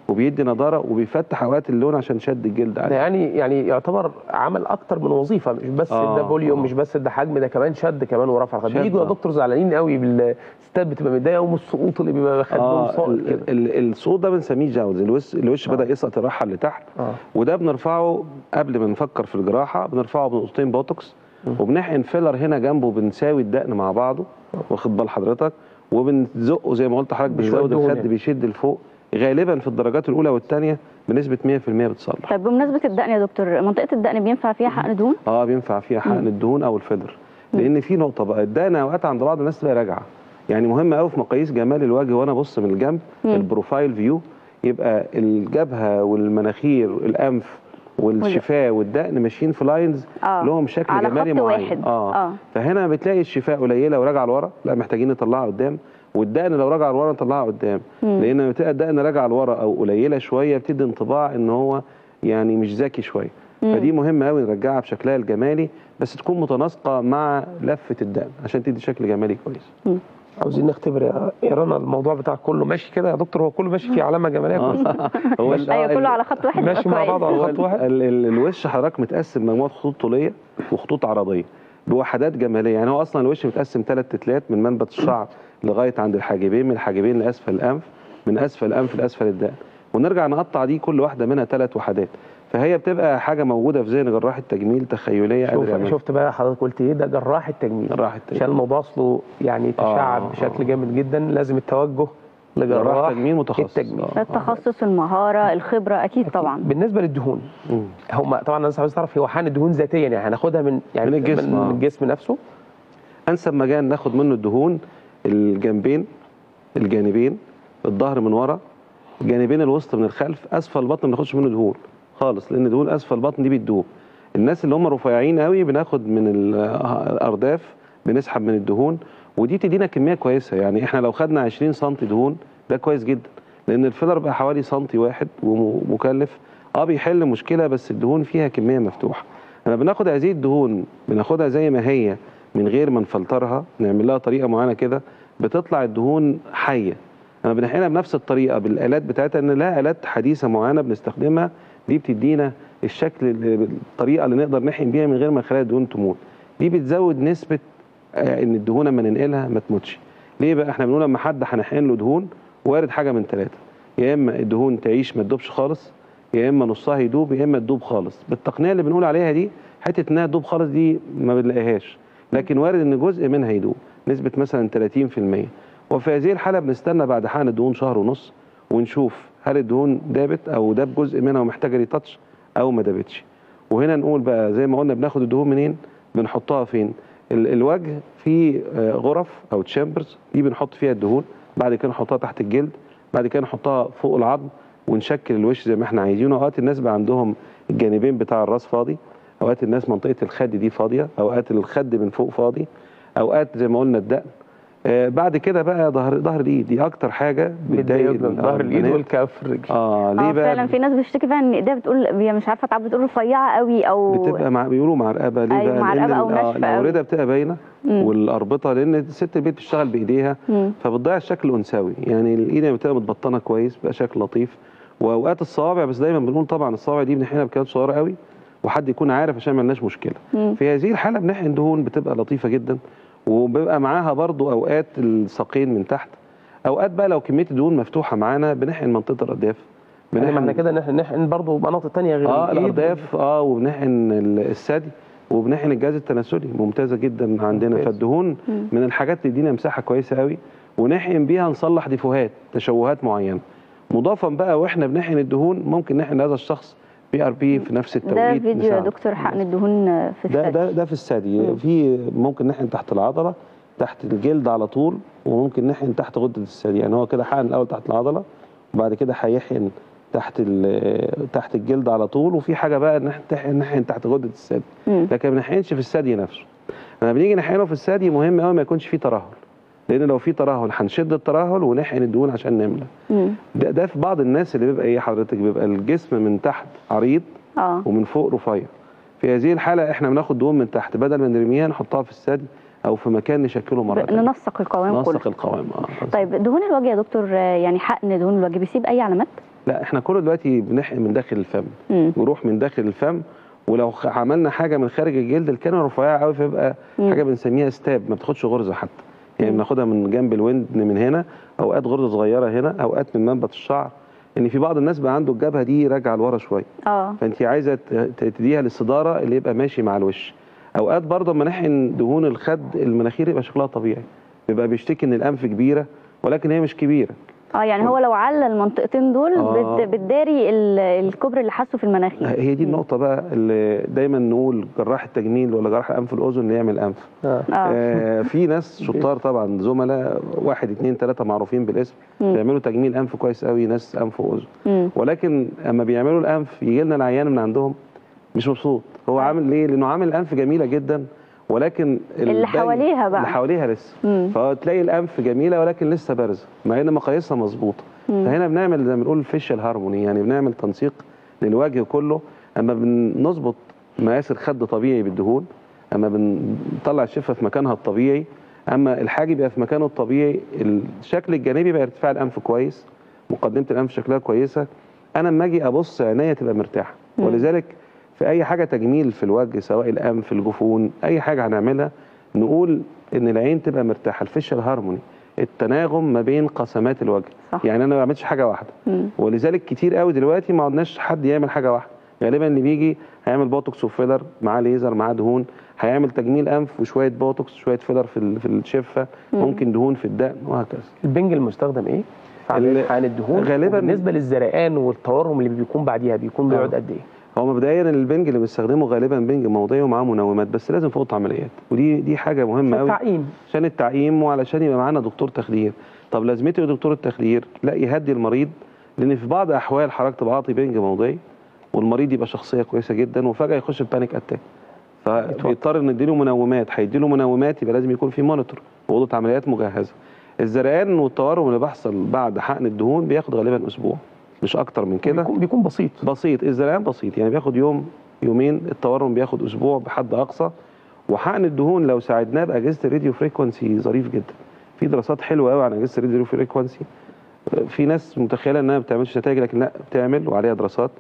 وبيدي نضاره وبيفتح اوقات اللون عشان شد الجلد ده عليه يعني يعني يعتبر عمل اكتر من وظيفه مش بس آه، ده فوليوم آه. مش بس ده حجم ده كمان شد كمان ورفع الخد شد، بيجوا يا آه. دكتور زعلانين قوي بالستات بتبقى متضايقه ومن السقوط اللي بيبقى خدهم اه ساقط ال- كده ال- الصوت ده بنسميه جاوز الوش الوش آه. بدا يسقط الراحه اللي تحت اه وده بنرفعه قبل ما نفكر في الجراحه بنرفعه بنقطتين بوتوكس وبنحقن فيلر هنا جنبه بنساوي الدقن مع بعضه واخد بال حضرتك وبنزقه زي ما قلت لحضرتك بشوية بنزود دهون الخد يعني. بيشد لفوق غالبا في الدرجات الاولى والثانيه بنسبه 100% بتصلح طيب بمناسبه الدقن يا دكتور منطقه الدقن بينفع فيها حقن دهون اه بينفع فيها حقن الدهون او الفيلر لان في نقطه بقى الدقن اوقات عند بعض الناس تبقى راجعه يعني مهم قوي في مقاييس جمال الوجه وانا ابص من الجنب مم. البروفايل فيو يبقى الجبهه والمناخير الانف والشفاه والدقن ماشيين في لاينز اه لهم شكل على جمالي خط معين واحد. اه, آه. فهنا بتلاقي الشفاه قليله وراجعه لورا لا محتاجين نطلعها قدام والدقن لو راجعه لورا نطلعها قدام مم. لان لما بتبقى الدقن راجعه لورا او قليله شويه بتدي انطباع ان هو يعني مش ذكي شويه مم. فدي مهمه قوي نرجعها بشكلها الجمالي بس تكون متناسقه مع لفه الدقن عشان تدي شكل جمالي كويس عاوزين نختبر يا يا رنا الموضوع بتاعك كله ماشي كده يا دكتور هو كله ماشي فيه علامه جماليه كويسه هو ال- ايوه آه، كله ال- على خط واحد ماشي مع بعض على هو خط ال- واحد ال- ال- الوش حضرتك متقسم مجموعه خطوط طوليه وخطوط عرضيه بوحدات جماليه يعني هو اصلا الوش متقسم ثلاث تتلات من منبت الشعر لغايه عند الحاجبين من الحاجبين لاسفل الانف من اسفل الانف لاسفل الدقن ونرجع نقطع دي كل واحده منها ثلاث وحدات فهي بتبقى حاجه موجوده في ذهن جراح التجميل تخيليه قادر شوف يعملها. شفت بقى حضرتك قلت ايه ده جراح التجميل جراح التجميل. عشان الموضوع اصله يعني تشعب آه، بشكل آه. جامد جدا لازم التوجه جراح لجراح تجميل متخصص التجميل آه. التخصص المهاره الخبره اكيد طبعا بالنسبه للدهون مم. هم طبعا الناس عاوز تعرف هو حقن الدهون ذاتيا يعني هناخدها من يعني من الجسم، من, آه. من الجسم نفسه انسب مكان ناخد منه الدهون الجنبين الجانبين الظهر من ورا جانبين الوسط من الخلف اسفل البطن ما ناخدش منه دهون خالص لان دهون اسفل البطن دي بتدوب الناس اللي هم رفيعين قوي بناخد من ال- الارداف بنسحب من الدهون ودي تدينا كميه كويسه يعني احنا لو خدنا 20 سم دهون ده كويس جدا لان الفيلر بقى حوالي سنتي واحد ومكلف اه بيحل مشكله بس الدهون فيها كميه مفتوحه لما بناخد هذه الدهون بناخدها زي ما هي من غير ما نفلترها نعمل لها طريقه معينه كده بتطلع الدهون حيه لما بنحقنها بنفس الطريقه بالالات بتاعتها ان لها الات حديثه معينه بنستخدمها دي بتدينا الشكل اللي- الطريقه اللي نقدر نحقن بيها من غير ما نخليها الدهون تموت دي بتزود نسبه آه، ان الدهون لما ننقلها ما تموتش ليه بقى احنا بنقول لما حد هنحقن له دهون وارد حاجه من ثلاثه يا اما الدهون تعيش ما تدوبش خالص يا اما نصها يدوب يا اما تدوب خالص بالتقنيه اللي بنقول عليها دي حته انها تدوب خالص دي ما بنلاقيهاش لكن وارد ان جزء منها يدوب نسبه مثلا 30% وفي هذه الحاله بنستنى بعد حقن الدهون شهر ونص ونشوف هل الدهون دابت او داب جزء منها ومحتاجه ريتاتش او ما دابتش وهنا نقول بقى زي ما قلنا بناخد الدهون منين بنحطها فين ال- الوجه فيه آه، غرف او تشامبرز دي بنحط فيها الدهون بعد كده نحطها تحت الجلد بعد كده نحطها فوق العظم ونشكل الوش زي ما احنا عايزينه اوقات الناس بقى عندهم الجانبين بتاع الراس فاضي اوقات الناس منطقه الخد دي فاضيه اوقات الخد من فوق فاضي اوقات زي ما قلنا الدقن آه بعد كده بقى ظهر ظهر الايد دي اكتر حاجه بتضايق بتضايق ال- ظهر الايد البنات. والكف الرجل اه ليه اه بقى فعلا في ناس بتشتكي فعلا ان ايديها بتقول هي مش عارفه تعب بتقول رفيعه قوي او بتبقى مع بيقولوا معرقبه ليه أيوة، بقى معرقبة لان أو ال- آه، ناشفة أوي. الاورده بتبقى باينه مم. والاربطه لان ست البيت بتشتغل بايديها مم. فبتضيع الشكل الانثوي يعني الايد لما بتبقى متبطنه كويس بيبقى شكل لطيف واوقات الصوابع بس دايما بنقول طبعا الصوابع دي بنحقنها بكام صغيره قوي وحد يكون عارف عشان ما لناش مشكله مم. في هذه الحاله بنحقن دهون بتبقى لطيفه جدا وبيبقى معاها برضو اوقات الساقين من تحت اوقات بقى لو كميه الدهون مفتوحه معانا بنحقن منطقه الارداف يعني معنى كده ان احنا نحقن برضه مناطق تانية غير اه الايد الارداف اه وبنحقن ال- الثدي وبنحقن الجهاز التناسلي ممتازه جدا عندنا ممتاز. فالدهون من الحاجات اللي تدينا مساحه كويسه قوي ونحقن بيها نصلح ديفوهات تشوهات معينه مضافا بقى واحنا بنحقن الدهون ممكن نحقن هذا الشخص بي ار بي في نفس ده التوقيت فيديو يا نساعده. دكتور حقن الدهون في ده الثدي ده ده في الثدي في ممكن نحقن تحت العضله تحت الجلد على طول وممكن نحقن تحت غده الثدي يعني هو كده حقن الاول تحت العضله وبعد كده هيحقن تحت ال- تحت الجلد على طول وفي حاجه بقى ان احنا نحقن نحقن تحت غده الثدي مم. لكن ما بنحقنش في الثدي نفسه لما بنيجي نحقنه في الثدي مهم قوي ما يكونش فيه ترهل لان لو في ترهل هنشد الترهل ونحقن الدهون عشان نملى مم. ده, ده في بعض الناس اللي بيبقى ايه حضرتك بيبقى الجسم من تحت عريض اه ومن فوق رفيع في هذه الحاله احنا بناخد دهون من تحت بدل ما نرميها نحطها في الثدي او في مكان نشكله مره ثانيه ننسق القوام كله ننسق القوام اه طيب دهون الوجه يا دكتور آه، يعني حقن دهون الوجه بيسيب اي علامات لا احنا كله دلوقتي بنحقن من داخل الفم مم. بروح من داخل الفم ولو خ- عملنا حاجه من خارج الجلد الكلمه رفيعه قوي فيبقى مم. حاجه بنسميها ستاب ما بتاخدش غرزه حتى يعني بناخدها من جنب الودن من هنا اوقات غرزه صغيره هنا اوقات من منبت الشعر ان في بعض الناس بقى عنده الجبهه دي راجعه لورا شويه اه فانت عايزه ت- ت- تديها للصداره اللي يبقى ماشي مع الوش اوقات برضه لما نحقن دهون الخد المناخير يبقى شكلها طبيعي بيبقى بيشتكي ان الانف كبيره ولكن هي مش كبيره اه يعني هو لو على المنطقتين دول آه. بت- بتداري ال- الكبر اللي حاسه في المناخير هي دي النقطه بقى اللي دايما نقول جراح التجميل ولا جراح الانف الاذن اللي يعمل انف آه. اه آه في ناس شطار طبعا زملاء واحد اتنين تلاته معروفين بالاسم مم. بيعملوا تجميل انف كويس قوي ناس انف واذن مم. ولكن اما بيعملوا الانف يجي لنا العيان من عندهم مش مبسوط هو عامل ليه لانه عامل الانف جميله جدا ولكن اللي الباقي- حواليها بقى. اللي حواليها لسه مم. فتلاقي الانف جميله ولكن لسه بارزه مع ان مقاييسها مظبوطه مم. فهنا بنعمل زي ما بنقول فيشل هارموني يعني بنعمل تنسيق للوجه كله اما بنظبط مقاس الخد طبيعي بالدهون اما بنطلع الشفه في مكانها الطبيعي اما الحاجب يبقى في مكانه الطبيعي الشكل الجانبي يبقى ارتفاع الانف كويس مقدمه الانف شكلها كويسه انا لما اجي ابص عينيا تبقى مرتاحه مم. ولذلك في اي حاجه تجميل في الوجه سواء الانف الجفون اي حاجه هنعملها نقول ان العين تبقى مرتاحه الفيشل هارموني التناغم ما بين قسمات الوجه صح. يعني انا ما بعملش حاجه واحده مم. ولذلك كتير قوي دلوقتي ما عدناش حد يعمل حاجه واحده غالبا اللي بيجي هيعمل بوتوكس وفيلر معاه ليزر معاه دهون هيعمل تجميل انف وشويه بوتوكس شويه فيلر في ال- في الشفه ممكن دهون في الدقن وهكذا البنج المستخدم ايه؟ في عمليه ال- حقن الدهون غالباً- بالنسبه للزرقان والتورم اللي بيكون بعديها بيكون بيقعد آه. قد ايه؟ هو مبدئيا البنج اللي بنستخدمه غالبا بنج موضعي ومعاه منومات بس لازم في اوضه عمليات ودي دي حاجه مهمه قوي التعقيم عشان التعقيم وعلشان يبقى معانا دكتور تخدير طب لازمته ايه دكتور التخدير لا يهدي المريض لان في بعض احوال حضرتك تبقى عاطي بنج موضعي والمريض يبقى شخصيه كويسه جدا وفجاه يخش في بانيك اتاك فبيضطر نديله منومات هيديله منومات يبقى لازم يكون في مونيتور واوضه عمليات مجهزه الزرقان والتورم اللي بيحصل بعد حقن الدهون بياخد غالبا اسبوع مش اكتر من كده بيكون, بيكون بسيط بسيط الزرقان بسيط يعني بياخد يوم يومين التورم بياخد اسبوع بحد اقصى وحقن الدهون لو ساعدناه باجهزه الراديو فريكونسي ظريف جدا في دراسات حلوه قوي عن اجهزه الراديو فريكونسي في ناس متخيله انها ما بتعملش نتائج لكن لا بتعمل وعليها دراسات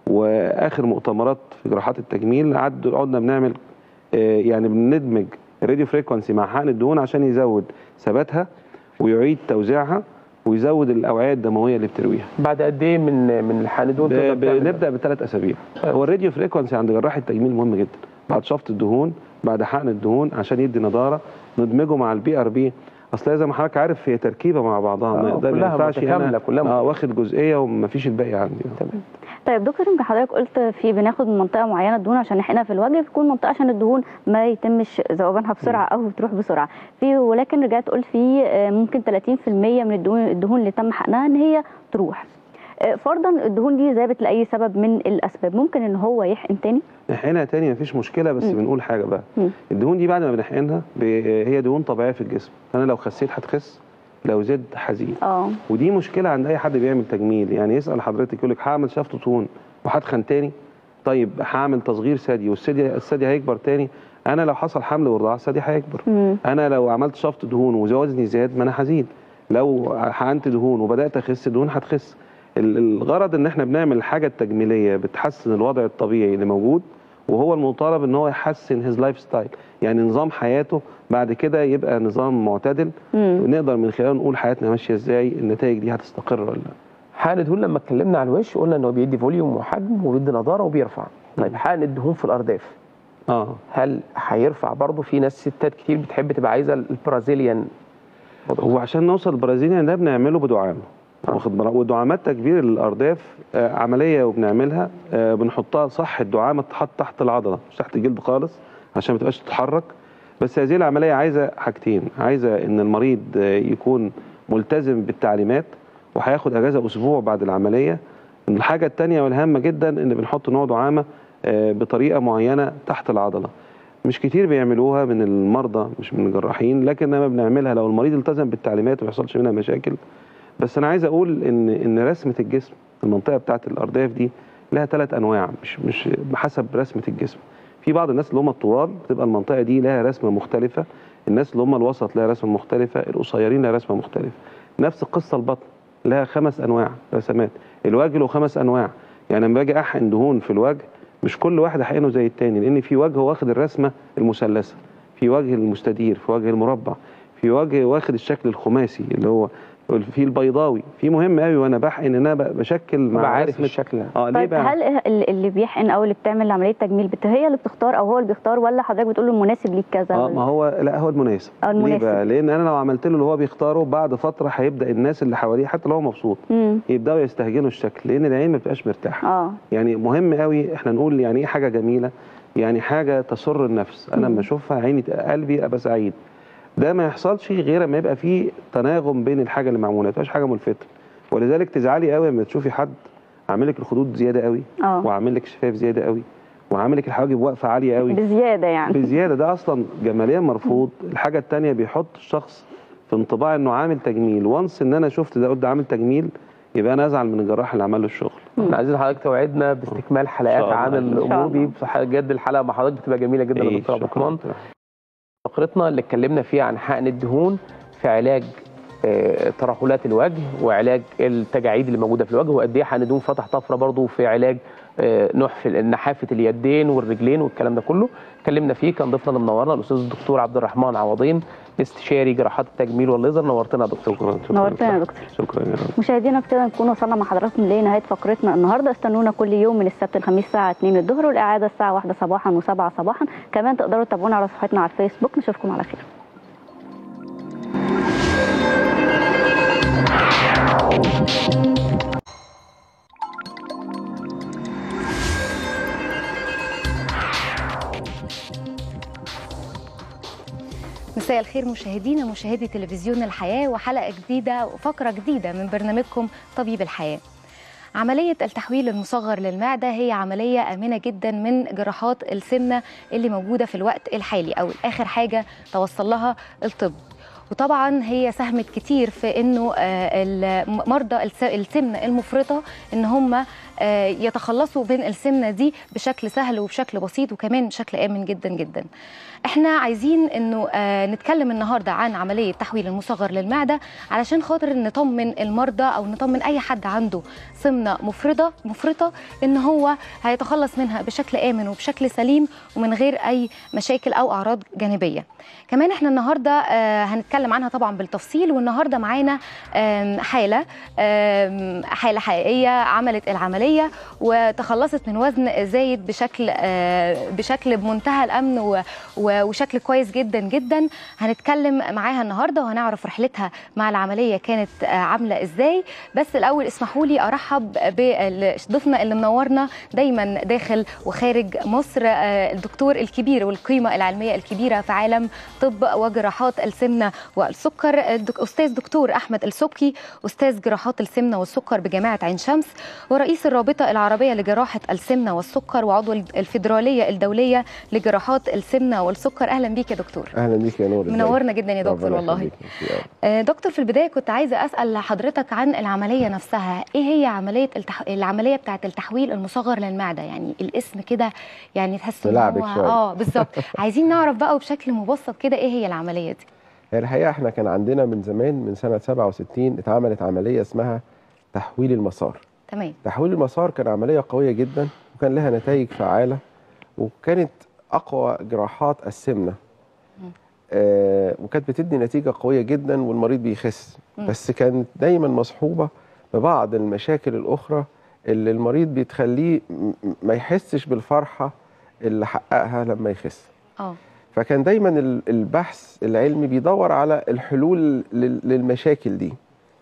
واخر مؤتمرات في جراحات التجميل قعد قعدنا بنعمل آه، يعني بندمج الراديو فريكونسي مع حقن الدهون عشان يزود ثباتها ويعيد توزيعها ويزود الاوعيه الدمويه اللي بترويها بعد قد ايه من من الحقن الدهون ب- تقدر تعمل ده؟ بنبدا بثلاث اسابيع هو الراديو فريكونسي عند جراح التجميل مهم جدا بعد شفط الدهون بعد حقن الدهون عشان يدي نضاره ندمجه مع البي ار بي اصل هي زي ما حضرتك عارف هي تركيبه مع بعضها آه، ما ده ما كلها ينفعش متكاملة، انا كلها اه متكاملة. واخد جزئيه ومفيش الباقي عندي تمام طيب دكتور يمكن حضرتك قلت في بناخد من منطقه معينه الدهون عشان نحقنها في الوجه بتكون منطقه عشان الدهون ما يتمش ذوبانها بسرعه او تروح بسرعه في ولكن رجعت قلت في آه، ممكن 30% من الدهون الدهون اللي تم حقنها ان هي تروح آه، فرضا الدهون دي ذابت لاي سبب من الاسباب ممكن ان هو يحقن تاني نحقنها تاني مفيش مشكله بس مم. بنقول حاجه بقى مم. الدهون دي بعد ما بنحقنها ب- هي دهون طبيعيه في الجسم انا لو خسيت هتخس لو زدت هزيد اه ودي مشكله عند اي حد بيعمل تجميل يعني يسال حضرتك يقول لك هعمل شفط طون وهتخن تاني طيب هعمل تصغير ثدي والثدي الثدي هيكبر تاني انا لو حصل حمل ورضاعه الثدي هيكبر مم. انا لو عملت شفط دهون ووزني زاد ما انا هزيد لو حقنت دهون وبدات اخس دهون هتخس ال- الغرض ان احنا بنعمل الحاجه التجميليه بتحسن الوضع الطبيعي اللي موجود وهو المطالب ان هو يحسن هيز لايف ستايل يعني نظام حياته بعد كده يبقى نظام معتدل مم. ونقدر من خلاله نقول حياتنا ماشيه ازاي النتائج دي هتستقر ولا لا حقن الدهون لما اتكلمنا على الوش قلنا ان هو بيدي فوليوم وحجم وبيدي نضاره وبيرفع طيب حقن الدهون في الارداف اه هل هيرفع برضه في ناس ستات كتير بتحب تبقى عايزه البرازيليان هو عشان نوصل البرازيليان ده بنعمله بدعامه واخد بالك ودعامات تكبير الارداف آه، عمليه وبنعملها آه، بنحطها صح الدعامه تتحط تحت العضله مش تحت الجلد خالص عشان ما تبقاش تتحرك بس هذه العمليه عايزه حاجتين عايزه ان المريض آه، يكون ملتزم بالتعليمات وهياخد اجازه اسبوع بعد العمليه الحاجه الثانيه والهامه جدا ان بنحط نوع دعامه آه، بطريقه معينه تحت العضله مش كتير بيعملوها من المرضى مش من الجراحين لكن لما بنعملها لو المريض التزم بالتعليمات وما يحصلش منها مشاكل بس انا عايز اقول ان ان رسمه الجسم المنطقه بتاعه الارداف دي لها ثلاث انواع مش مش بحسب رسمه الجسم في بعض الناس اللي هم الطوال بتبقى المنطقه دي لها رسمه مختلفه الناس اللي هم الوسط لها رسمه مختلفه القصيرين لها رسمه مختلفه نفس القصه البطن لها خمس انواع رسمات الوجه له خمس انواع يعني لما باجي احقن دهون في الوجه مش كل واحد احقنه زي التاني لان في وجه واخد الرسمه المثلثه في وجه المستدير في وجه المربع في وجه واخد الشكل الخماسي اللي هو في البيضاوي في مهم قوي وانا بحقن ان انا ب- بشكل مع ببقى عارف رسمة- الشكل ده. اه ليه طيب بقى هل ال- اللي بيحقن او اللي بتعمل عمليه تجميل بت... هي اللي بتختار او هو اللي بيختار ولا حضرتك بتقول له المناسب ليك كذا اه ولا- ما هو لا هو المناسب اه ليه المناسب. بقى لان انا لو عملت له اللي هو بيختاره بعد فتره هيبدا الناس اللي حواليه حتى لو هو مبسوط مم. يبداوا يستهجنوا الشكل لان العين ما بتبقاش مرتاحه اه يعني مهم قوي احنا نقول يعني ايه حاجه جميله يعني حاجه تسر النفس انا لما اشوفها عيني قلبي ابقى سعيد ده ما يحصلش غير لما يبقى في تناغم بين الحاجه اللي معموله ما تبقاش حاجه ملفته ولذلك تزعلي قوي لما تشوفي حد عامل لك الخدود زياده قوي اه وعامل لك شفايف زياده قوي وعامل لك الحواجب واقفه عاليه قوي بزياده يعني بزياده ده اصلا جماليا مرفوض الحاجه التانية بيحط الشخص في انطباع انه عامل تجميل وانس ان انا شفت ده قلت ده عامل تجميل يبقى انا ازعل من الجراح اللي عمل له الشغل احنا عايزين حضرتك توعدنا باستكمال حلقات إن شاء عن الله. إن شاء الامور دي الله. بجد الحلقه مع حضرتك بتبقى جميله جدا يا إيه، دكتور عبد شكراً. الرحمن فقرتنا اللي اتكلمنا فيها عن حقن الدهون في علاج آه، ترهلات الوجه وعلاج التجاعيد اللي موجوده في الوجه وقد ايه حقن الدهون فتح طفره برضو في علاج آه، نحف نحافه اليدين والرجلين والكلام ده كله اتكلمنا فيه كان ضيفنا اللي منورنا الاستاذ الدكتور عبد الرحمن عوضين استشاري جراحات التجميل والليزر نورتنا يا دكتور شكرا شكرا نورتنا يا دكتور شكرا يا رب مشاهدينا بكده نكون وصلنا مع حضراتكم لنهايه فقرتنا النهارده استنونا كل يوم من السبت الخميس الساعه 2 الظهر والاعاده الساعه 1 صباحا و7 صباحا كمان تقدروا تتابعونا على صفحتنا على الفيسبوك نشوفكم على خير مساء الخير مشاهدينا مشاهدي تلفزيون الحياة وحلقة جديدة وفقرة جديدة من برنامجكم طبيب الحياة عملية التحويل المصغر للمعدة هي عملية آمنة جدا من جراحات السمنة اللي موجودة في الوقت الحالي أو آخر حاجة توصل لها الطب وطبعا هي ساهمت كتير في انه آه، الم- مرضى الس- السمنه المفرطه ان هم آه، يتخلصوا من السمنه دي بشكل سهل وبشكل بسيط وكمان بشكل امن جدا جدا. احنا عايزين انه آه، نتكلم النهارده عن عمليه تحويل المصغر للمعده علشان خاطر نطمن المرضى او نطمن اي حد عنده سمنه مفرطه مفرطه ان هو هيتخلص منها بشكل امن وبشكل سليم ومن غير اي مشاكل او اعراض جانبيه. كمان احنا النهارده آه، هنتكلم عنها طبعا بالتفصيل والنهارده معانا آم، حاله آم، حاله حقيقيه عملت العمليه وتخلصت من وزن زايد بشكل آه، بشكل بمنتهى الامن و- و- وشكل كويس جدا جدا هنتكلم معاها النهارده وهنعرف رحلتها مع العمليه كانت آه، عامله ازاي بس الاول اسمحوا لي ارحب بضيفنا اللي منورنا دايما داخل وخارج مصر آه، الدكتور الكبير والقيمه العلميه الكبيره في عالم طب وجراحات السمنه والسكر الدك- استاذ دكتور احمد السبكي استاذ جراحات السمنه والسكر بجامعه عين شمس ورئيس الرابطه العربيه لجراحه السمنه والسكر وعضو الفيدراليه الدوليه لجراحات السمنه والسكر اهلا بيك يا دكتور اهلا بيك يا نور منورنا جدا يا دكتور ربنا والله يخليك. ميرسي أوي. آه، دكتور في البدايه كنت عايزه اسال حضرتك عن العمليه نفسها ايه هي عمليه التح... العمليه بتاعه التحويل المصغر للمعده يعني الاسم كده يعني تحس ان ملعبك هو شوية. اه بالظبط عايزين نعرف بقى وبشكل مبسط كده ايه هي العمليه دي هي الحقيقه احنا كان عندنا من زمان من سنه 67 اتعملت عمليه اسمها تحويل المسار تمام تحويل المسار كان عمليه قويه جدا وكان لها نتائج فعاله وكانت اقوى جراحات السمنه آه وكانت بتدي نتيجه قويه جدا والمريض بيخس مم. بس كانت دايما مصحوبه ببعض المشاكل الاخرى اللي المريض بتخليه م- م- ما يحسش بالفرحه اللي حققها لما يخس اه فكان دايما ال- البحث العلمي بيدور على الحلول لل- للمشاكل دي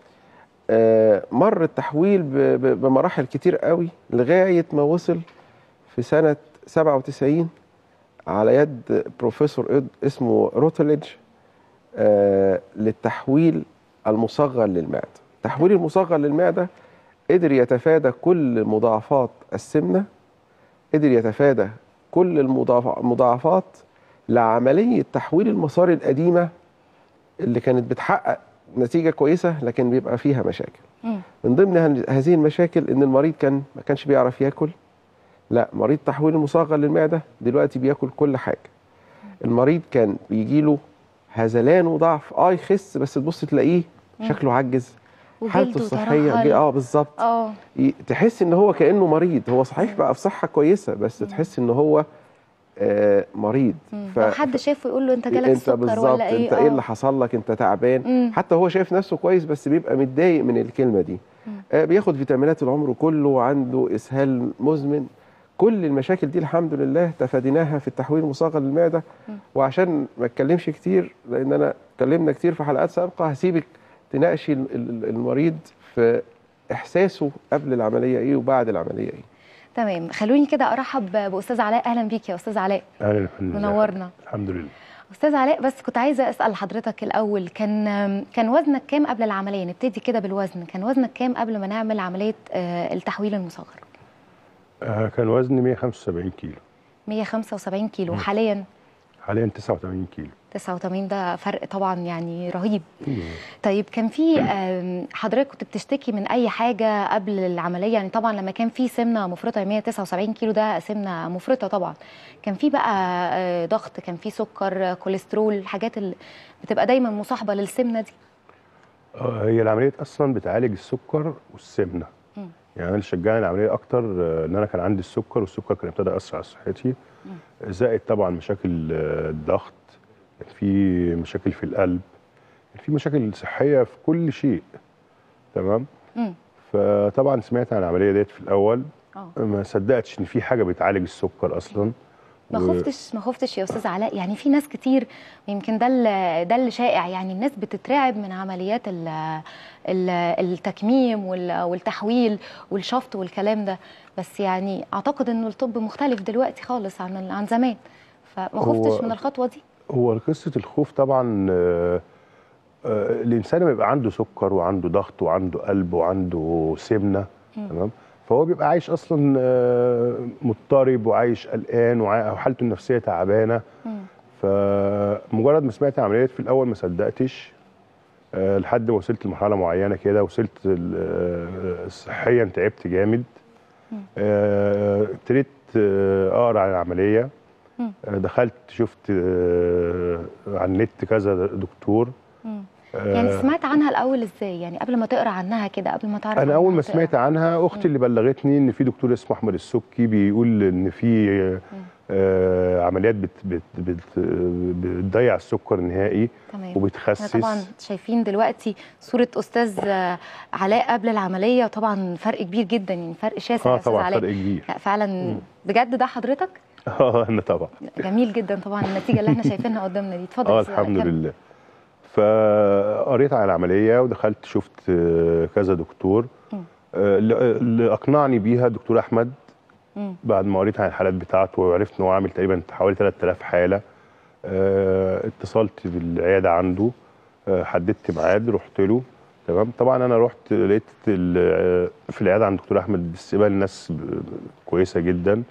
آه، مر التحويل ب- ب- بمراحل كتير قوي لغاية ما وصل في سنة 97 على يد بروفيسور إد- اسمه روتليدج آه، للتحويل المصغر للمعدة التحويل المصغر للمعدة قدر يتفادى كل مضاعفات السمنة قدر يتفادى كل المضاعف- المضاعفات لعملية تحويل المسار القديمة اللي كانت بتحقق نتيجة كويسة لكن بيبقى فيها مشاكل مم. من ضمن هن- هذه المشاكل ان المريض كان ما كانش بيعرف ياكل لا مريض تحويل المصغر للمعدة دلوقتي بياكل كل حاجة المريض كان بيجي له هذلان وضعف اه يخس بس تبص تلاقيه شكله عجز حالته وجلده الصحيه ترهل. جه- اه بالظبط اه ي- تحس ان هو كانه مريض هو صحيح بقى في صحه كويسه بس تحس ان هو آه مريض مم. ف- لو حد شافه يقول له انت جالك انت السكر بالظبط ولا ايه انت ايه آه. اللي حصل لك انت تعبان مم. حتى هو شايف نفسه كويس بس بيبقى متضايق من الكلمه دي آه بياخد فيتامينات العمر كله وعنده اسهال مزمن كل المشاكل دي الحمد لله تفاديناها في التحويل المصغر للمعده وعشان ما اتكلمش كتير لان انا اتكلمنا كتير في حلقات سابقه هسيبك تناقشي ال- ال- المريض في احساسه قبل العمليه ايه وبعد العمليه ايه تمام خلوني كده ارحب باستاذ علاء اهلا بيك يا استاذ علاء اهلا يا فندم منورنا الحمد لله استاذ علاء بس كنت عايزه اسال حضرتك الاول كان كان وزنك كام قبل العمليه نبتدي كده بالوزن كان وزنك كام قبل ما نعمل عمليه آه، التحويل المصغر آه كان وزني 175 كيلو 175 كيلو حاليا حاليا 89 كيلو 89 ده فرق طبعا يعني رهيب طيب كان في آم، حضرتك كنت بتشتكي من اي حاجه قبل العمليه يعني طبعا لما كان في سمنه مفرطه 179 كيلو ده سمنه مفرطه طبعا كان في بقى آه، ضغط كان في سكر آه، كوليسترول الحاجات اللي بتبقى دايما مصاحبه للسمنه دي آه هي العمليه اصلا بتعالج السكر والسمنه مم. يعني انا اللي شجعني العمليه اكتر آه، ان انا كان عندي السكر والسكر كان ابتدى ياثر على صحتي زائد طبعا مشاكل آه، الضغط كان في مشاكل في القلب كان في مشاكل صحيه في كل شيء تمام مم. فطبعا سمعت عن العمليه ديت في الاول اه ما صدقتش ان في حاجه بتعالج السكر اصلا ما و- خفتش ما خفتش يا استاذ علاء يعني في ناس كتير يمكن ده اللي- ده اللي شائع يعني الناس بتترعب من عمليات ال ال التكميم وال- والتحويل والشفط والكلام ده بس يعني اعتقد انه الطب مختلف دلوقتي خالص عن عن زمان فما هو- خفتش من الخطوه دي هو قصة الخوف طبعا آه، آه، الإنسان لما يبقى عنده سكر وعنده ضغط وعنده قلب وعنده سمنة تمام فهو بيبقى عايش أصلا آه، مضطرب وعايش قلقان وعا- وحالته النفسية تعبانة فمجرد ما سمعت عمليات في الأول ما صدقتش آه، لحد ما وصلت لمرحلة معينة كده وصلت ال- آه، صحيا تعبت جامد آه، ابتديت آه، أقرأ عن العملية آه، دخلت شفت آه، على النت كذا دكتور يعني سمعت عنها الاول ازاي يعني قبل ما تقرا عنها كده قبل ما تعرف انا عنها اول ما وتقرا. سمعت عنها اختي اللي بلغتني ان في دكتور اسمه احمد السكي بيقول ان في آه، عمليات بت بت بت بتضيع السكر نهائي تمام احنا وبتخسس طبعا شايفين دلوقتي صوره استاذ آه، علاء قبل العمليه طبعا فرق كبير جدا يعني فرق شاسع اه يا استاذ طبعا علاء فرق كبير لا فعلا بجد ده حضرتك اه انا طبعا جميل جدا طبعا النتيجه اللي احنا شايفينها قدامنا دي اتفضل اه يا أستاذ علاء، الحمد كمل. لله فقريت عن العمليه ودخلت شفت آه، كذا دكتور آه، اللي اللي اقنعني بيها دكتور احمد مم. بعد ما قريت عن الحالات بتاعته وعرفت ان هو عامل تقريبا حوالي 3000 حاله آه، اتصلت بالعياده عنده آه، حددت ميعاد رحت له تمام طبعا انا رحت لقيت ال- آه، في العياده عند دكتور احمد استقبال الناس ب- كويسه جدا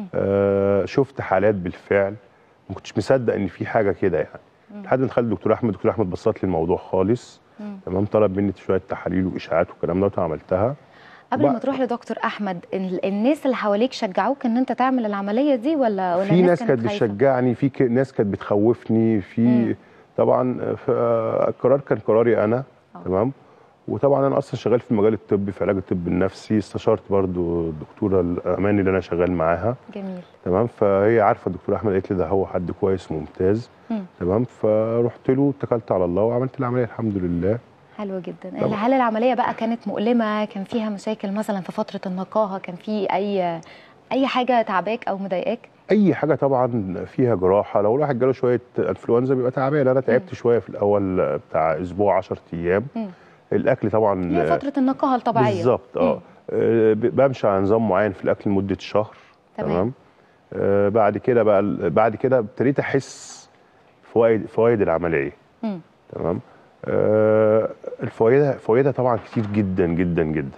آه، شفت حالات بالفعل ما كنتش مصدق ان في حاجه كده يعني لحد ما دخلت دكتور احمد دكتور احمد بسط لي الموضوع خالص تمام طلب مني شويه تحاليل واشاعات والكلام ده وعملتها قبل وبقى- ما تروح لدكتور احمد ال- الناس اللي حواليك شجعوك ان انت تعمل العمليه دي ولا ولا في الناس ناس كانت خايفة؟ بتشجعني في ك- ناس كانت بتخوفني في مم. طبعا ف- القرار كان قراري انا آه. تمام وطبعا انا اصلا شغال في المجال الطبي في علاج الطب النفسي استشرت برضو الدكتوره الاماني اللي انا شغال معاها جميل تمام فهي عارفه الدكتوره احمد قالت لي ده هو حد كويس ممتاز مم. تمام فرحت له اتكلت على الله وعملت العمليه الحمد لله حلو جدا طبعا. هل العمليه بقى كانت مؤلمه كان فيها مشاكل مثلا في فتره النقاهه كان في اي اي حاجه تعباك او مضايقاك اي حاجه طبعا فيها جراحه لو الواحد جاله شويه انفلونزا بيبقى تعبان انا تعبت شويه في الاول بتاع اسبوع 10 ايام مم. الاكل طبعا هي فتره النقاهه الطبيعيه بالظبط اه مم. آه، ب- بمشي على نظام معين في الاكل لمده شهر تمام. تمام آه بعد كده بقى ال- بعد كده ابتديت احس فوائد فوائد العمليه مم. تمام آه الفوائد فوائدها طبعا كتير جدا جدا جدا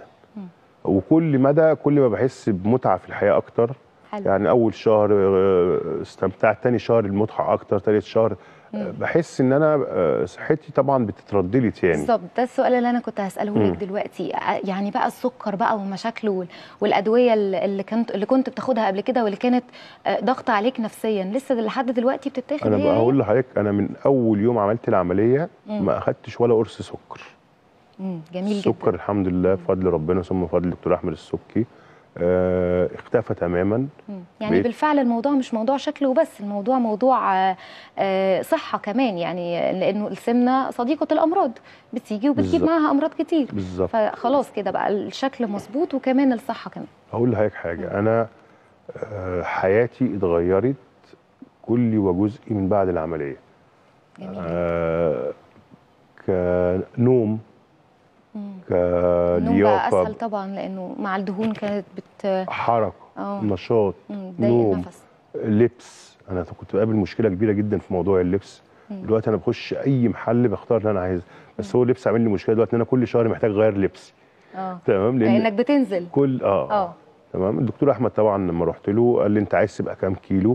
وكل مدى كل ما بحس بمتعه في الحياه اكتر حلو يعني اول شهر آه، استمتعت تاني شهر المتعه اكتر تالت شهر آه، بحس ان انا آه، صحتي طبعا بتترد لي تاني بالظبط ده السؤال اللي انا كنت هساله مم. لك دلوقتي ع- يعني بقى السكر بقى ومشاكله وال- والادويه اللي اللي كنت اللي كنت بتاخدها قبل كده واللي كانت آه، ضغط عليك نفسيا لسه لحد دلوقتي بتتاخد انا هي بقى هي؟ هقول لحضرتك انا من اول يوم عملت العمليه مم. ما اخدتش ولا قرص سكر مم. جميل السكر جدا الحمد لله بفضل ربنا ثم بفضل الدكتور احمد السكي آه اختفى تماما مم. يعني بقيت- بالفعل الموضوع مش موضوع شكل وبس الموضوع موضوع آه، آه، صحة كمان يعني لأنه السمنة صديقة الأمراض بتيجي وبتجيب بالظبط. معاها أمراض كتير بالظبط فخلاص كده بقى الشكل مظبوط وكمان الصحة كمان هقول لحضرتك حاجه انا آه حياتي اتغيرت كلي وجزئي من بعد العمليه جميل آه كنوم مم. النوم بقى كلياقه أسهل طبعا لأنه مع الدهون كانت بت حركه اه نشاط مم، ضيق نوم. النفس لبس انا كنت بقابل مشكله كبيره جدا في موضوع اللبس مم. دلوقتي انا بخش اي محل بختار اللي انا عايزه بس هو اللبس عامل لي مشكله دلوقتي ان انا كل شهر محتاج اغير لبسي اه تمام لان لأنك بتنزل كل اه, اه تمام الدكتور احمد طبعا لما رحت له قال لي انت عايز تبقى كام كيلو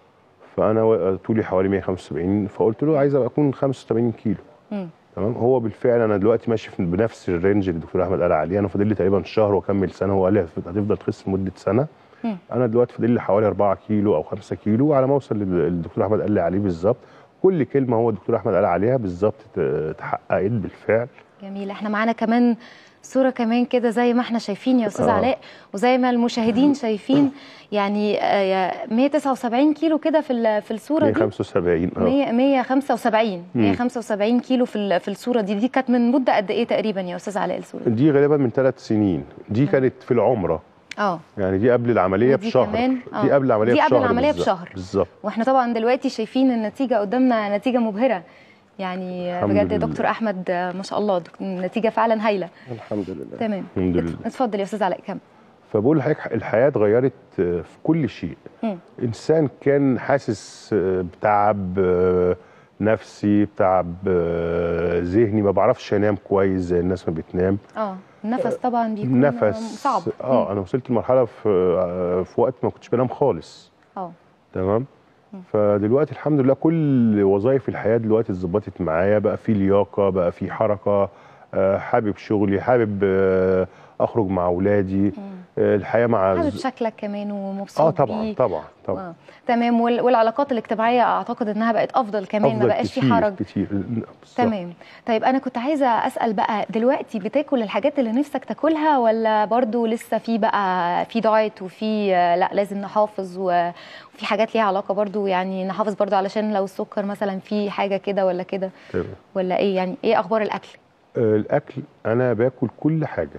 فانا و- طولي حوالي 175 فقلت له عايز ابقى اكون 85 كيلو مم. تمام هو بالفعل انا دلوقتي ماشي في- بنفس الرينج اللي الدكتور احمد قال عليه انا فاضل لي تقريبا شهر واكمل سنه هو قال لي هتفضل تخس لمده سنه مم. انا دلوقتي فاضل لي حوالي 4 كيلو او 5 كيلو على ما اوصل للي الدكتور احمد قال لي عليه بالظبط كل كلمه هو الدكتور احمد قال عليها بالظبط ت- اتحققت بالفعل جميل احنا معانا كمان صورة كمان كده زي ما احنا شايفين يا استاذ آه. علاء وزي ما المشاهدين شايفين يعني آه، يا 179 كيلو كده في ال- في الصورة دي 175 اه 100 175 مم. 175 كيلو في ال- في الصورة دي دي كانت من مدة قد ايه تقريبا يا استاذ علاء الصورة دي؟ دي غالبا من ثلاث سنين دي كانت في العمره اه يعني دي قبل العمليه ودي بشهر كمان؟ آه. دي قبل العمليه دي قبل بشهر العملية بالظبط. بشهر. بالظبط واحنا طبعا دلوقتي شايفين النتيجة قدامنا نتيجة مبهرة يعني الحمد بجد لله. دكتور احمد آه، ما شاء الله دك- النتيجة فعلا هايلة الحمد لله تمام الحمد لله اتفضل يا استاذ علاء كمل فبقول لحضرتك الحياه اتغيرت آه، في كل شيء مم. انسان كان حاسس آه، بتعب آه، نفسي بتعب آه، ذهني ما بعرفش انام كويس زي الناس ما بتنام اه النفس طبعا بيكون نفس صعب اه انا وصلت لمرحله في آه، في وقت ما كنتش بنام خالص اه تمام فدلوقتي الحمد لله كل وظائف الحياه دلوقتي اتظبطت معايا بقى في لياقه بقى في حركه آه، حابب شغلي حابب آه، اخرج مع اولادي آه، الحياه مع حابب الز- شكلك كمان ومبسوط اه طبعا بيه. طبعا طبعا آه. تمام وال- والعلاقات الاجتماعيه اعتقد انها بقت افضل كمان ما أفضل بقاش في كتير حرج كتير بالظبط. تمام طيب انا كنت عايزه اسال بقى دلوقتي بتاكل الحاجات اللي نفسك تاكلها ولا برضو لسه في بقى في دايت وفي آه، لا لازم نحافظ و- وفي حاجات ليها علاقه برضو يعني نحافظ برضو علشان لو السكر مثلا في حاجه كده ولا كده تمام. ولا ايه يعني ايه اخبار الاكل آه، الاكل انا باكل كل حاجه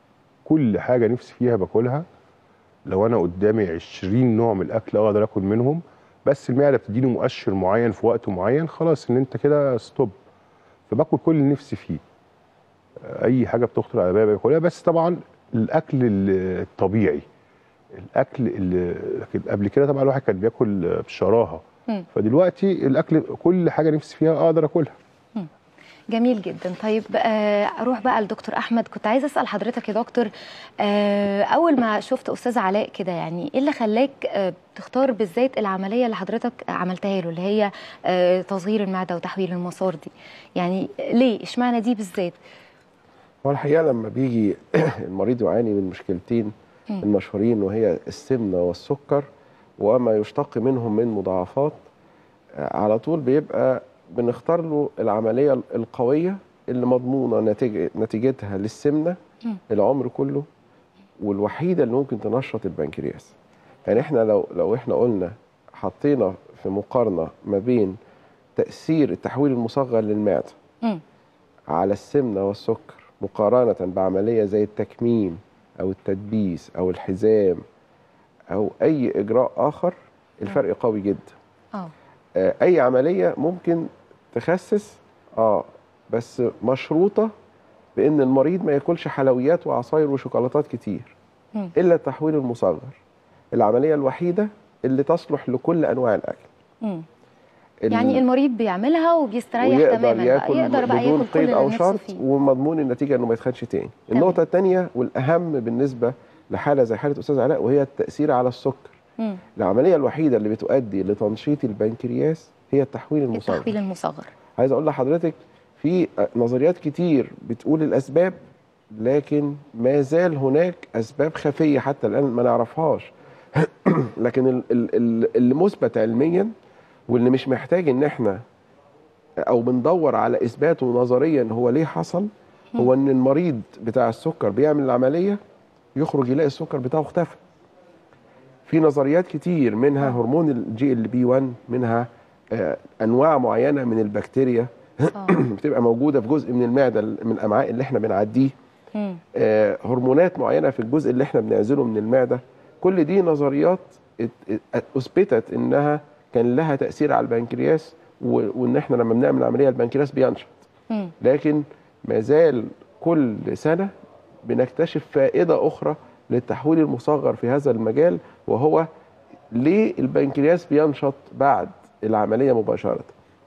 كل حاجه نفسي فيها باكلها لو انا قدامي 20 نوع من الاكل اقدر اكل منهم بس المعده بتديني مؤشر معين في وقت معين خلاص ان انت كده ستوب فباكل كل اللي نفسي فيه آه، اي حاجه بتخطر على بالي باكلها بس طبعا الاكل ال- الطبيعي الاكل اللي لكن قبل كده طبعا الواحد كان بياكل آه، بشراهه مم. فدلوقتي الاكل كل حاجه نفسي فيها اقدر اكلها جميل جدا طيب آه، اروح بقى لدكتور احمد كنت عايزه اسال حضرتك يا دكتور آه، اول ما شفت استاذ علاء كده يعني ايه اللي خلاك آه، تختار بالذات العمليه اللي حضرتك عملتها له اللي هي آه، تصغير المعده وتحويل المسار دي يعني ليه اشمعنى دي بالذات هو الحقيقه لما بيجي المريض يعاني من مشكلتين مم. المشهورين وهي السمنه والسكر وما يشتق منهم من مضاعفات آه، على طول بيبقى بنختار له العمليه القويه اللي مضمونه نتيجة نتيجتها للسمنه مم. العمر كله والوحيده اللي ممكن تنشط البنكرياس يعني احنا لو لو احنا قلنا حطينا في مقارنه ما بين تاثير التحويل المصغر للمعده مم. على السمنه والسكر مقارنه بعمليه زي التكميم او التدبيس او الحزام او اي اجراء اخر الفرق قوي جدا اه آه، اي عمليه ممكن تخسس اه بس مشروطه بان المريض ما ياكلش حلويات وعصاير وشوكولاتات كتير مم. الا التحويل المصغر العمليه الوحيده اللي تصلح لكل انواع الاكل مم. ال- يعني المريض بيعملها وبيستريح ويقدر تماما بقى ياكل يقدر بقى بدون ياكل كل قيد اللي او نفسه شرط فيه ومضمون النتيجه انه ما يتخنش تاني النقطه الثانيه والاهم بالنسبه لحاله زي حاله استاذ علاء وهي التاثير على السكر مم. العمليه الوحيده اللي بتؤدي لتنشيط البنكرياس هي التحويل المصغر التحويل المصغر عايز اقول لحضرتك في نظريات كتير بتقول الاسباب لكن ما زال هناك اسباب خفيه حتى الان ما نعرفهاش لكن ال- ال- ال- اللي مثبت علميا واللي مش محتاج ان احنا او بندور على اثباته نظريا هو ليه حصل هو ان المريض بتاع السكر بيعمل العمليه يخرج يلاقي السكر بتاعه اختفى في نظريات كتير منها هرمون الجي ال بي 1 منها آه، انواع معينه من البكتيريا آه. بتبقى موجوده في جزء من المعده من الامعاء اللي احنا بنعديه مم. آه، هرمونات معينه في الجزء اللي احنا بنعزله من المعده كل دي نظريات ات- ات- اثبتت انها كان لها تاثير على البنكرياس و- وان احنا لما بنعمل عمليه البنكرياس بينشط مم. لكن ما زال كل سنه بنكتشف فائده اخرى للتحويل المصغر في هذا المجال وهو ليه البنكرياس بينشط بعد العمليه مباشره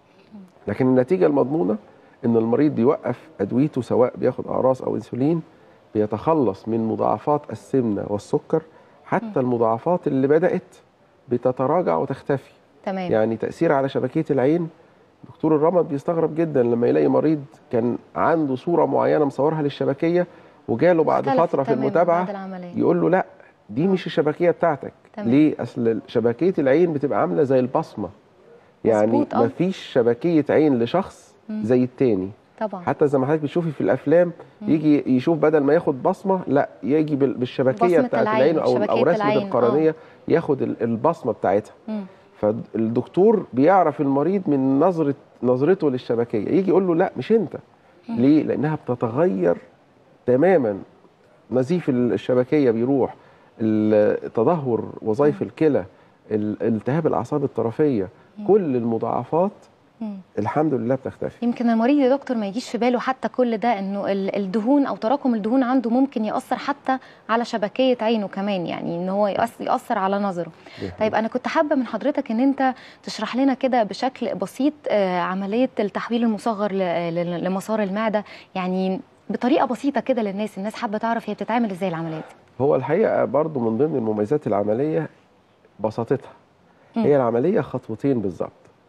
لكن النتيجه المضمونه ان المريض بيوقف ادويته سواء بياخد اقراص او انسولين بيتخلص من مضاعفات السمنه والسكر حتى المضاعفات اللي بدات بتتراجع وتختفي تمام يعني تاثير على شبكيه العين دكتور الرمد بيستغرب جدا لما يلاقي مريض كان عنده صوره معينه مصورها للشبكيه وجاله بعد اختلفت فتره في تماماً المتابعه بعد العملية. يقول له لا دي مش الشبكيه بتاعتك تمام. ليه اصل شبكيه العين بتبقى عامله زي البصمه يعني مظبوط، آه. مفيش شبكيه عين لشخص زي التاني طبعا حتى زي ما حضرتك بتشوفي في الافلام يجي يشوف بدل ما ياخد بصمه لا يجي بال- بالشبكيه بصمة بتاعت العين، العين او شبكية او رسمه العين، القرنيه ياخد ال- البصمه بتاعتها مم. فالدكتور بيعرف المريض من نظره نظرته للشبكيه يجي يقول له لا مش انت ليه لانها بتتغير تماما نزيف الشبكيه بيروح ال- تدهور وظائف الكلى ال- التهاب الاعصاب الطرفيه كل المضاعفات مم. الحمد لله بتختفي يمكن المريض يا دكتور ما يجيش في باله حتى كل ده انه ال- الدهون او تراكم الدهون عنده ممكن ياثر حتى على شبكيه عينه كمان يعني ان هو يأث- ياثر على نظره طيب انا كنت حابه من حضرتك ان انت تشرح لنا كده بشكل بسيط آه، عمليه التحويل المصغر ل- ل- لمسار المعده يعني بطريقه بسيطه كده للناس الناس حابه تعرف هي بتتعمل ازاي العمليه دي هو الحقيقه برضو من ضمن المميزات العمليه بساطتها هي العمليه خطوتين بالظبط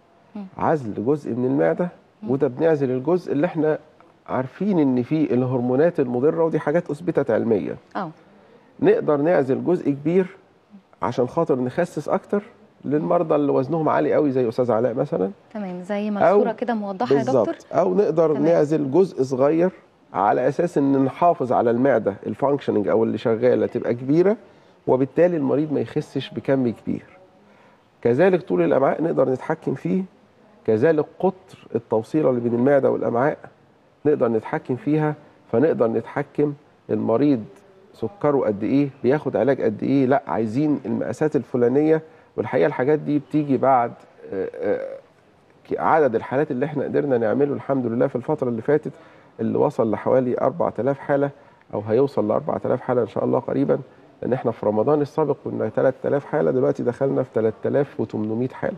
عزل جزء من المعده وده بنعزل الجزء اللي احنا عارفين ان فيه الهرمونات المضره ودي حاجات اثبتت علميا اه نقدر نعزل جزء كبير عشان خاطر نخسس اكتر للمرضى اللي وزنهم عالي قوي زي استاذ علاء مثلا تمام زي ما أو الصوره كده موضحه يا دكتور بالظبط او نقدر تمام. نعزل جزء صغير على اساس ان نحافظ على المعده الفانكشننج او اللي شغاله تبقى كبيره وبالتالي المريض ما يخسش بكم كبير كذلك طول الامعاء نقدر نتحكم فيه كذلك قطر التوصيله اللي بين المعده والامعاء نقدر نتحكم فيها فنقدر نتحكم المريض سكره قد ايه بياخد علاج قد ايه لا عايزين المقاسات الفلانيه والحقيقه الحاجات دي بتيجي بعد آه، آه، عدد الحالات اللي احنا قدرنا نعمله الحمد لله في الفتره اللي فاتت اللي وصل لحوالي 4000 حاله او هيوصل ل 4000 حاله ان شاء الله قريبا لان احنا في رمضان السابق كنا 3000 حاله دلوقتي دخلنا في 3800 حاله.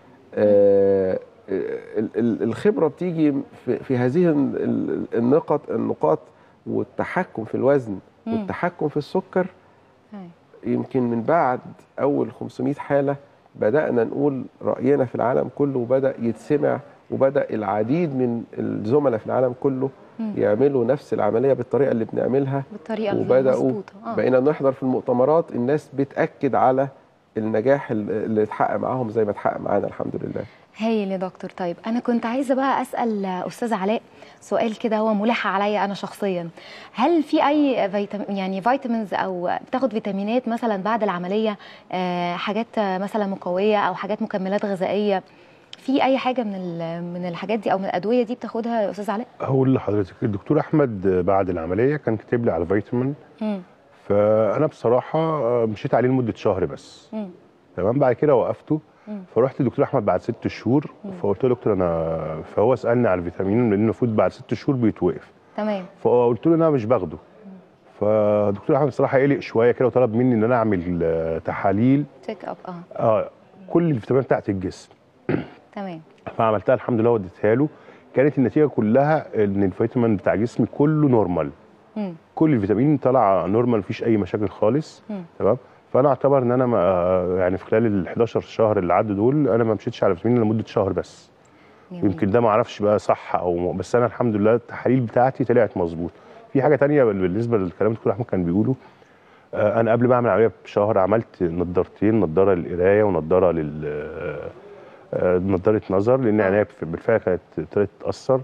آه، ال- ال- الخبره بتيجي في في هذه ال- ال- النقط النقاط والتحكم في الوزن مم. والتحكم في السكر أيوة. يمكن من بعد اول 500 حاله بدانا نقول راينا في العالم كله وبدا يتسمع وبدا العديد من الزملاء في العالم كله مم. يعملوا نفس العمليه بالطريقه اللي بنعملها بالطريقه وبداوا المظبوطه آه. بقينا نحضر في المؤتمرات الناس بتاكد على النجاح اللي اتحقق معاهم زي ما اتحقق معانا الحمد لله هايل يا دكتور طيب انا كنت عايزه بقى اسال استاذ علاء سؤال كده هو ملح عليا انا شخصيا هل في اي فيتام يعني فيتامينز او بتاخد فيتامينات مثلا بعد العمليه آه حاجات آه، مثلا مقويه او حاجات مكملات غذائيه في اي حاجه من ال- من الحاجات دي او من الادويه دي بتاخدها يا استاذ علاء هقول لحضرتك الدكتور احمد بعد العمليه كان كاتب لي على فيتامين مم. فانا بصراحه مشيت عليه لمده شهر بس مم. تمام بعد كده وقفته مم. فرحت للدكتور احمد بعد ست شهور فقلت له يا دكتور انا فهو سالني على الفيتامين لان المفروض بعد ست شهور بيتوقف تمام فقلت له ان انا مش باخده فدكتور احمد بصراحه قلق شويه كده وطلب مني ان انا اعمل آه، تحاليل تشيك اب اه اه كل الفيتامينات بتاعت الجسم تمام فعملتها الحمد لله وديتها له كانت النتيجه كلها ان الفيتامين بتاع جسمي كله نورمال مم. كل الفيتامين طلع نورمال مفيش اي مشاكل خالص مم. تمام فانا اعتبر ان انا ما يعني في خلال ال 11 شهر اللي عدوا دول انا ما مشيتش على فيتامين لمده شهر بس جميل. يمكن ده ما اعرفش بقى صح او م- بس انا الحمد لله التحاليل بتاعتي طلعت مظبوط في حاجه تانية بال- بالنسبه للكلام اللي دكتور احمد كان بيقوله آه، انا قبل ما اعمل عمليه بشهر عملت نضارتين نضاره للقرايه ونضاره لل آه، آه، نضاره نظر لان عينيا بالفعل كانت ابتدت تتاثر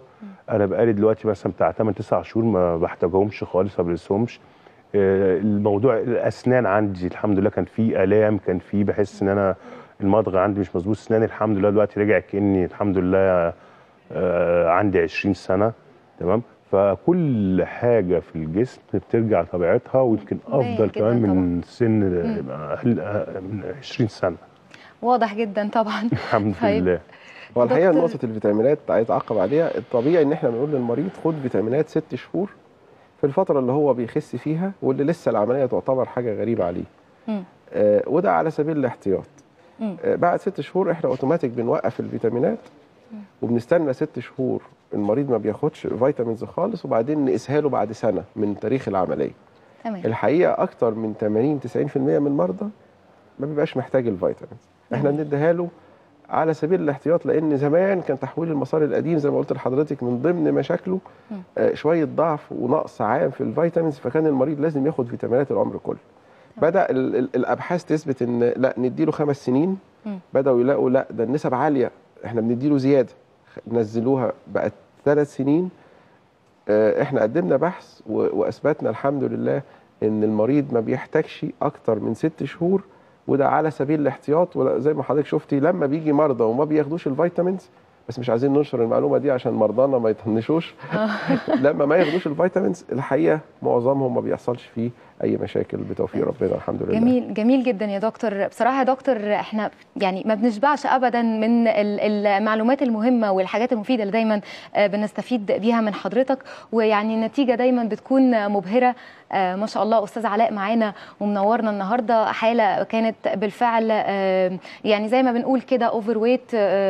انا بقالي دلوقتي مثلا بتاع 8 9 شهور ما بحتاجهمش خالص ما بدرسهمش آه، الموضوع الاسنان عندي الحمد لله كان في الام كان في بحس ان انا المضغ عندي مش مظبوط اسناني الحمد لله دلوقتي رجع كاني الحمد لله آه، عندي 20 سنه تمام فكل حاجه في الجسم بترجع لطبيعتها ويمكن باين افضل جداً كمان طبعاً. من سن أقل- من 20 سنه واضح جدا طبعا الحمد طيب. لله هو الحقيقه دكتور- نقطه الفيتامينات عايز اعقب عليها الطبيعي ان احنا بنقول للمريض خد فيتامينات ست شهور في الفتره اللي هو بيخس فيها واللي لسه العمليه تعتبر حاجه غريبه عليه مم. آه وده على سبيل الاحتياط مم. آه بعد ست شهور احنا اوتوماتيك بنوقف الفيتامينات وبنستنى ست شهور المريض ما بياخدش فيتامينز خالص وبعدين نقيسها له بعد سنه من تاريخ العمليه تمام الحقيقه اكتر من 80 90% من المرضى ما بيبقاش محتاج الفيتامينز احنا بنديها له على سبيل الاحتياط لان زمان كان تحويل المسار القديم زي ما قلت لحضرتك من ضمن مشاكله آه شويه ضعف ونقص عام في الفيتامينز فكان المريض لازم ياخد فيتامينات العمر كله بدا ال ال الابحاث تثبت ان لا نديله خمس سنين مم. بداوا يلاقوا لا ده النسب عاليه احنا بنديله زياده نزلوها بقت ثلاث سنين آه، احنا قدمنا بحث و- واثبتنا الحمد لله ان المريض ما بيحتاجش اكتر من ست شهور وده على سبيل الاحتياط وزي ما حضرتك شفتي لما بيجي مرضى وما بياخدوش الفيتامينز بس مش عايزين ننشر المعلومه دي عشان مرضانا ما يطنشوش لما ما ياخدوش الفيتامينز الحقيقه معظمهم ما بيحصلش فيه اي مشاكل بتوفيق ربنا الحمد لله جميل جميل جدا يا دكتور بصراحه يا دكتور احنا يعني ما بنشبعش ابدا من ال- المعلومات المهمه والحاجات المفيده اللي دايما آه، بنستفيد بيها من حضرتك ويعني النتيجه دايما بتكون مبهره آه، ما شاء الله استاذ علاء معانا ومنورنا النهارده حاله كانت بالفعل آه، يعني زي ما بنقول كده اوفر ويت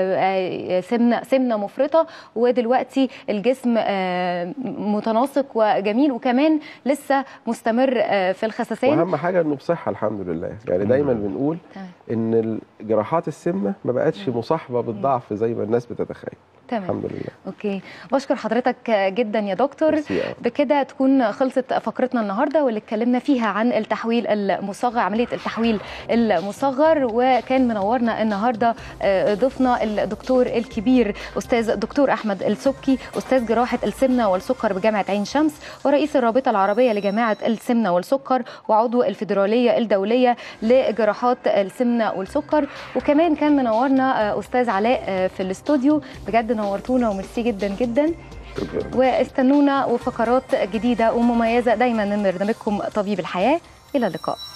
سمنه سمنه مفرطه ودلوقتي الجسم آه، متناسق وجميل وكمان لسه مستمر آه، في الخسسان واهم حاجه انه بصحه الحمد لله يعني دايما بنقول تمام. ان جراحات السمنه ما بقتش مصاحبه بالضعف زي ما الناس بتتخيل تمام الحمد لله اوكي بشكر حضرتك جدا يا دكتور ميرسي أوي. بكده تكون خلصت فقرتنا النهارده واللي اتكلمنا فيها عن التحويل المصغر عمليه التحويل المصغر وكان منورنا النهارده آه، ضيفنا الدكتور الكبير استاذ الدكتور احمد السبكي استاذ جراحه السمنه والسكر بجامعه عين شمس ورئيس الرابطه العربيه لجماعه السمنه والسكر وعضو الفيدراليه الدوليه لجراحات السمنه والسكر وكمان كان منورنا آه، استاذ علاء آه، في الاستوديو بجد نورتونا وميرسي جدا جدا شكرا واستنونا وفقرات جديده ومميزه دايما من برنامجكم طبيب الحياه الى اللقاء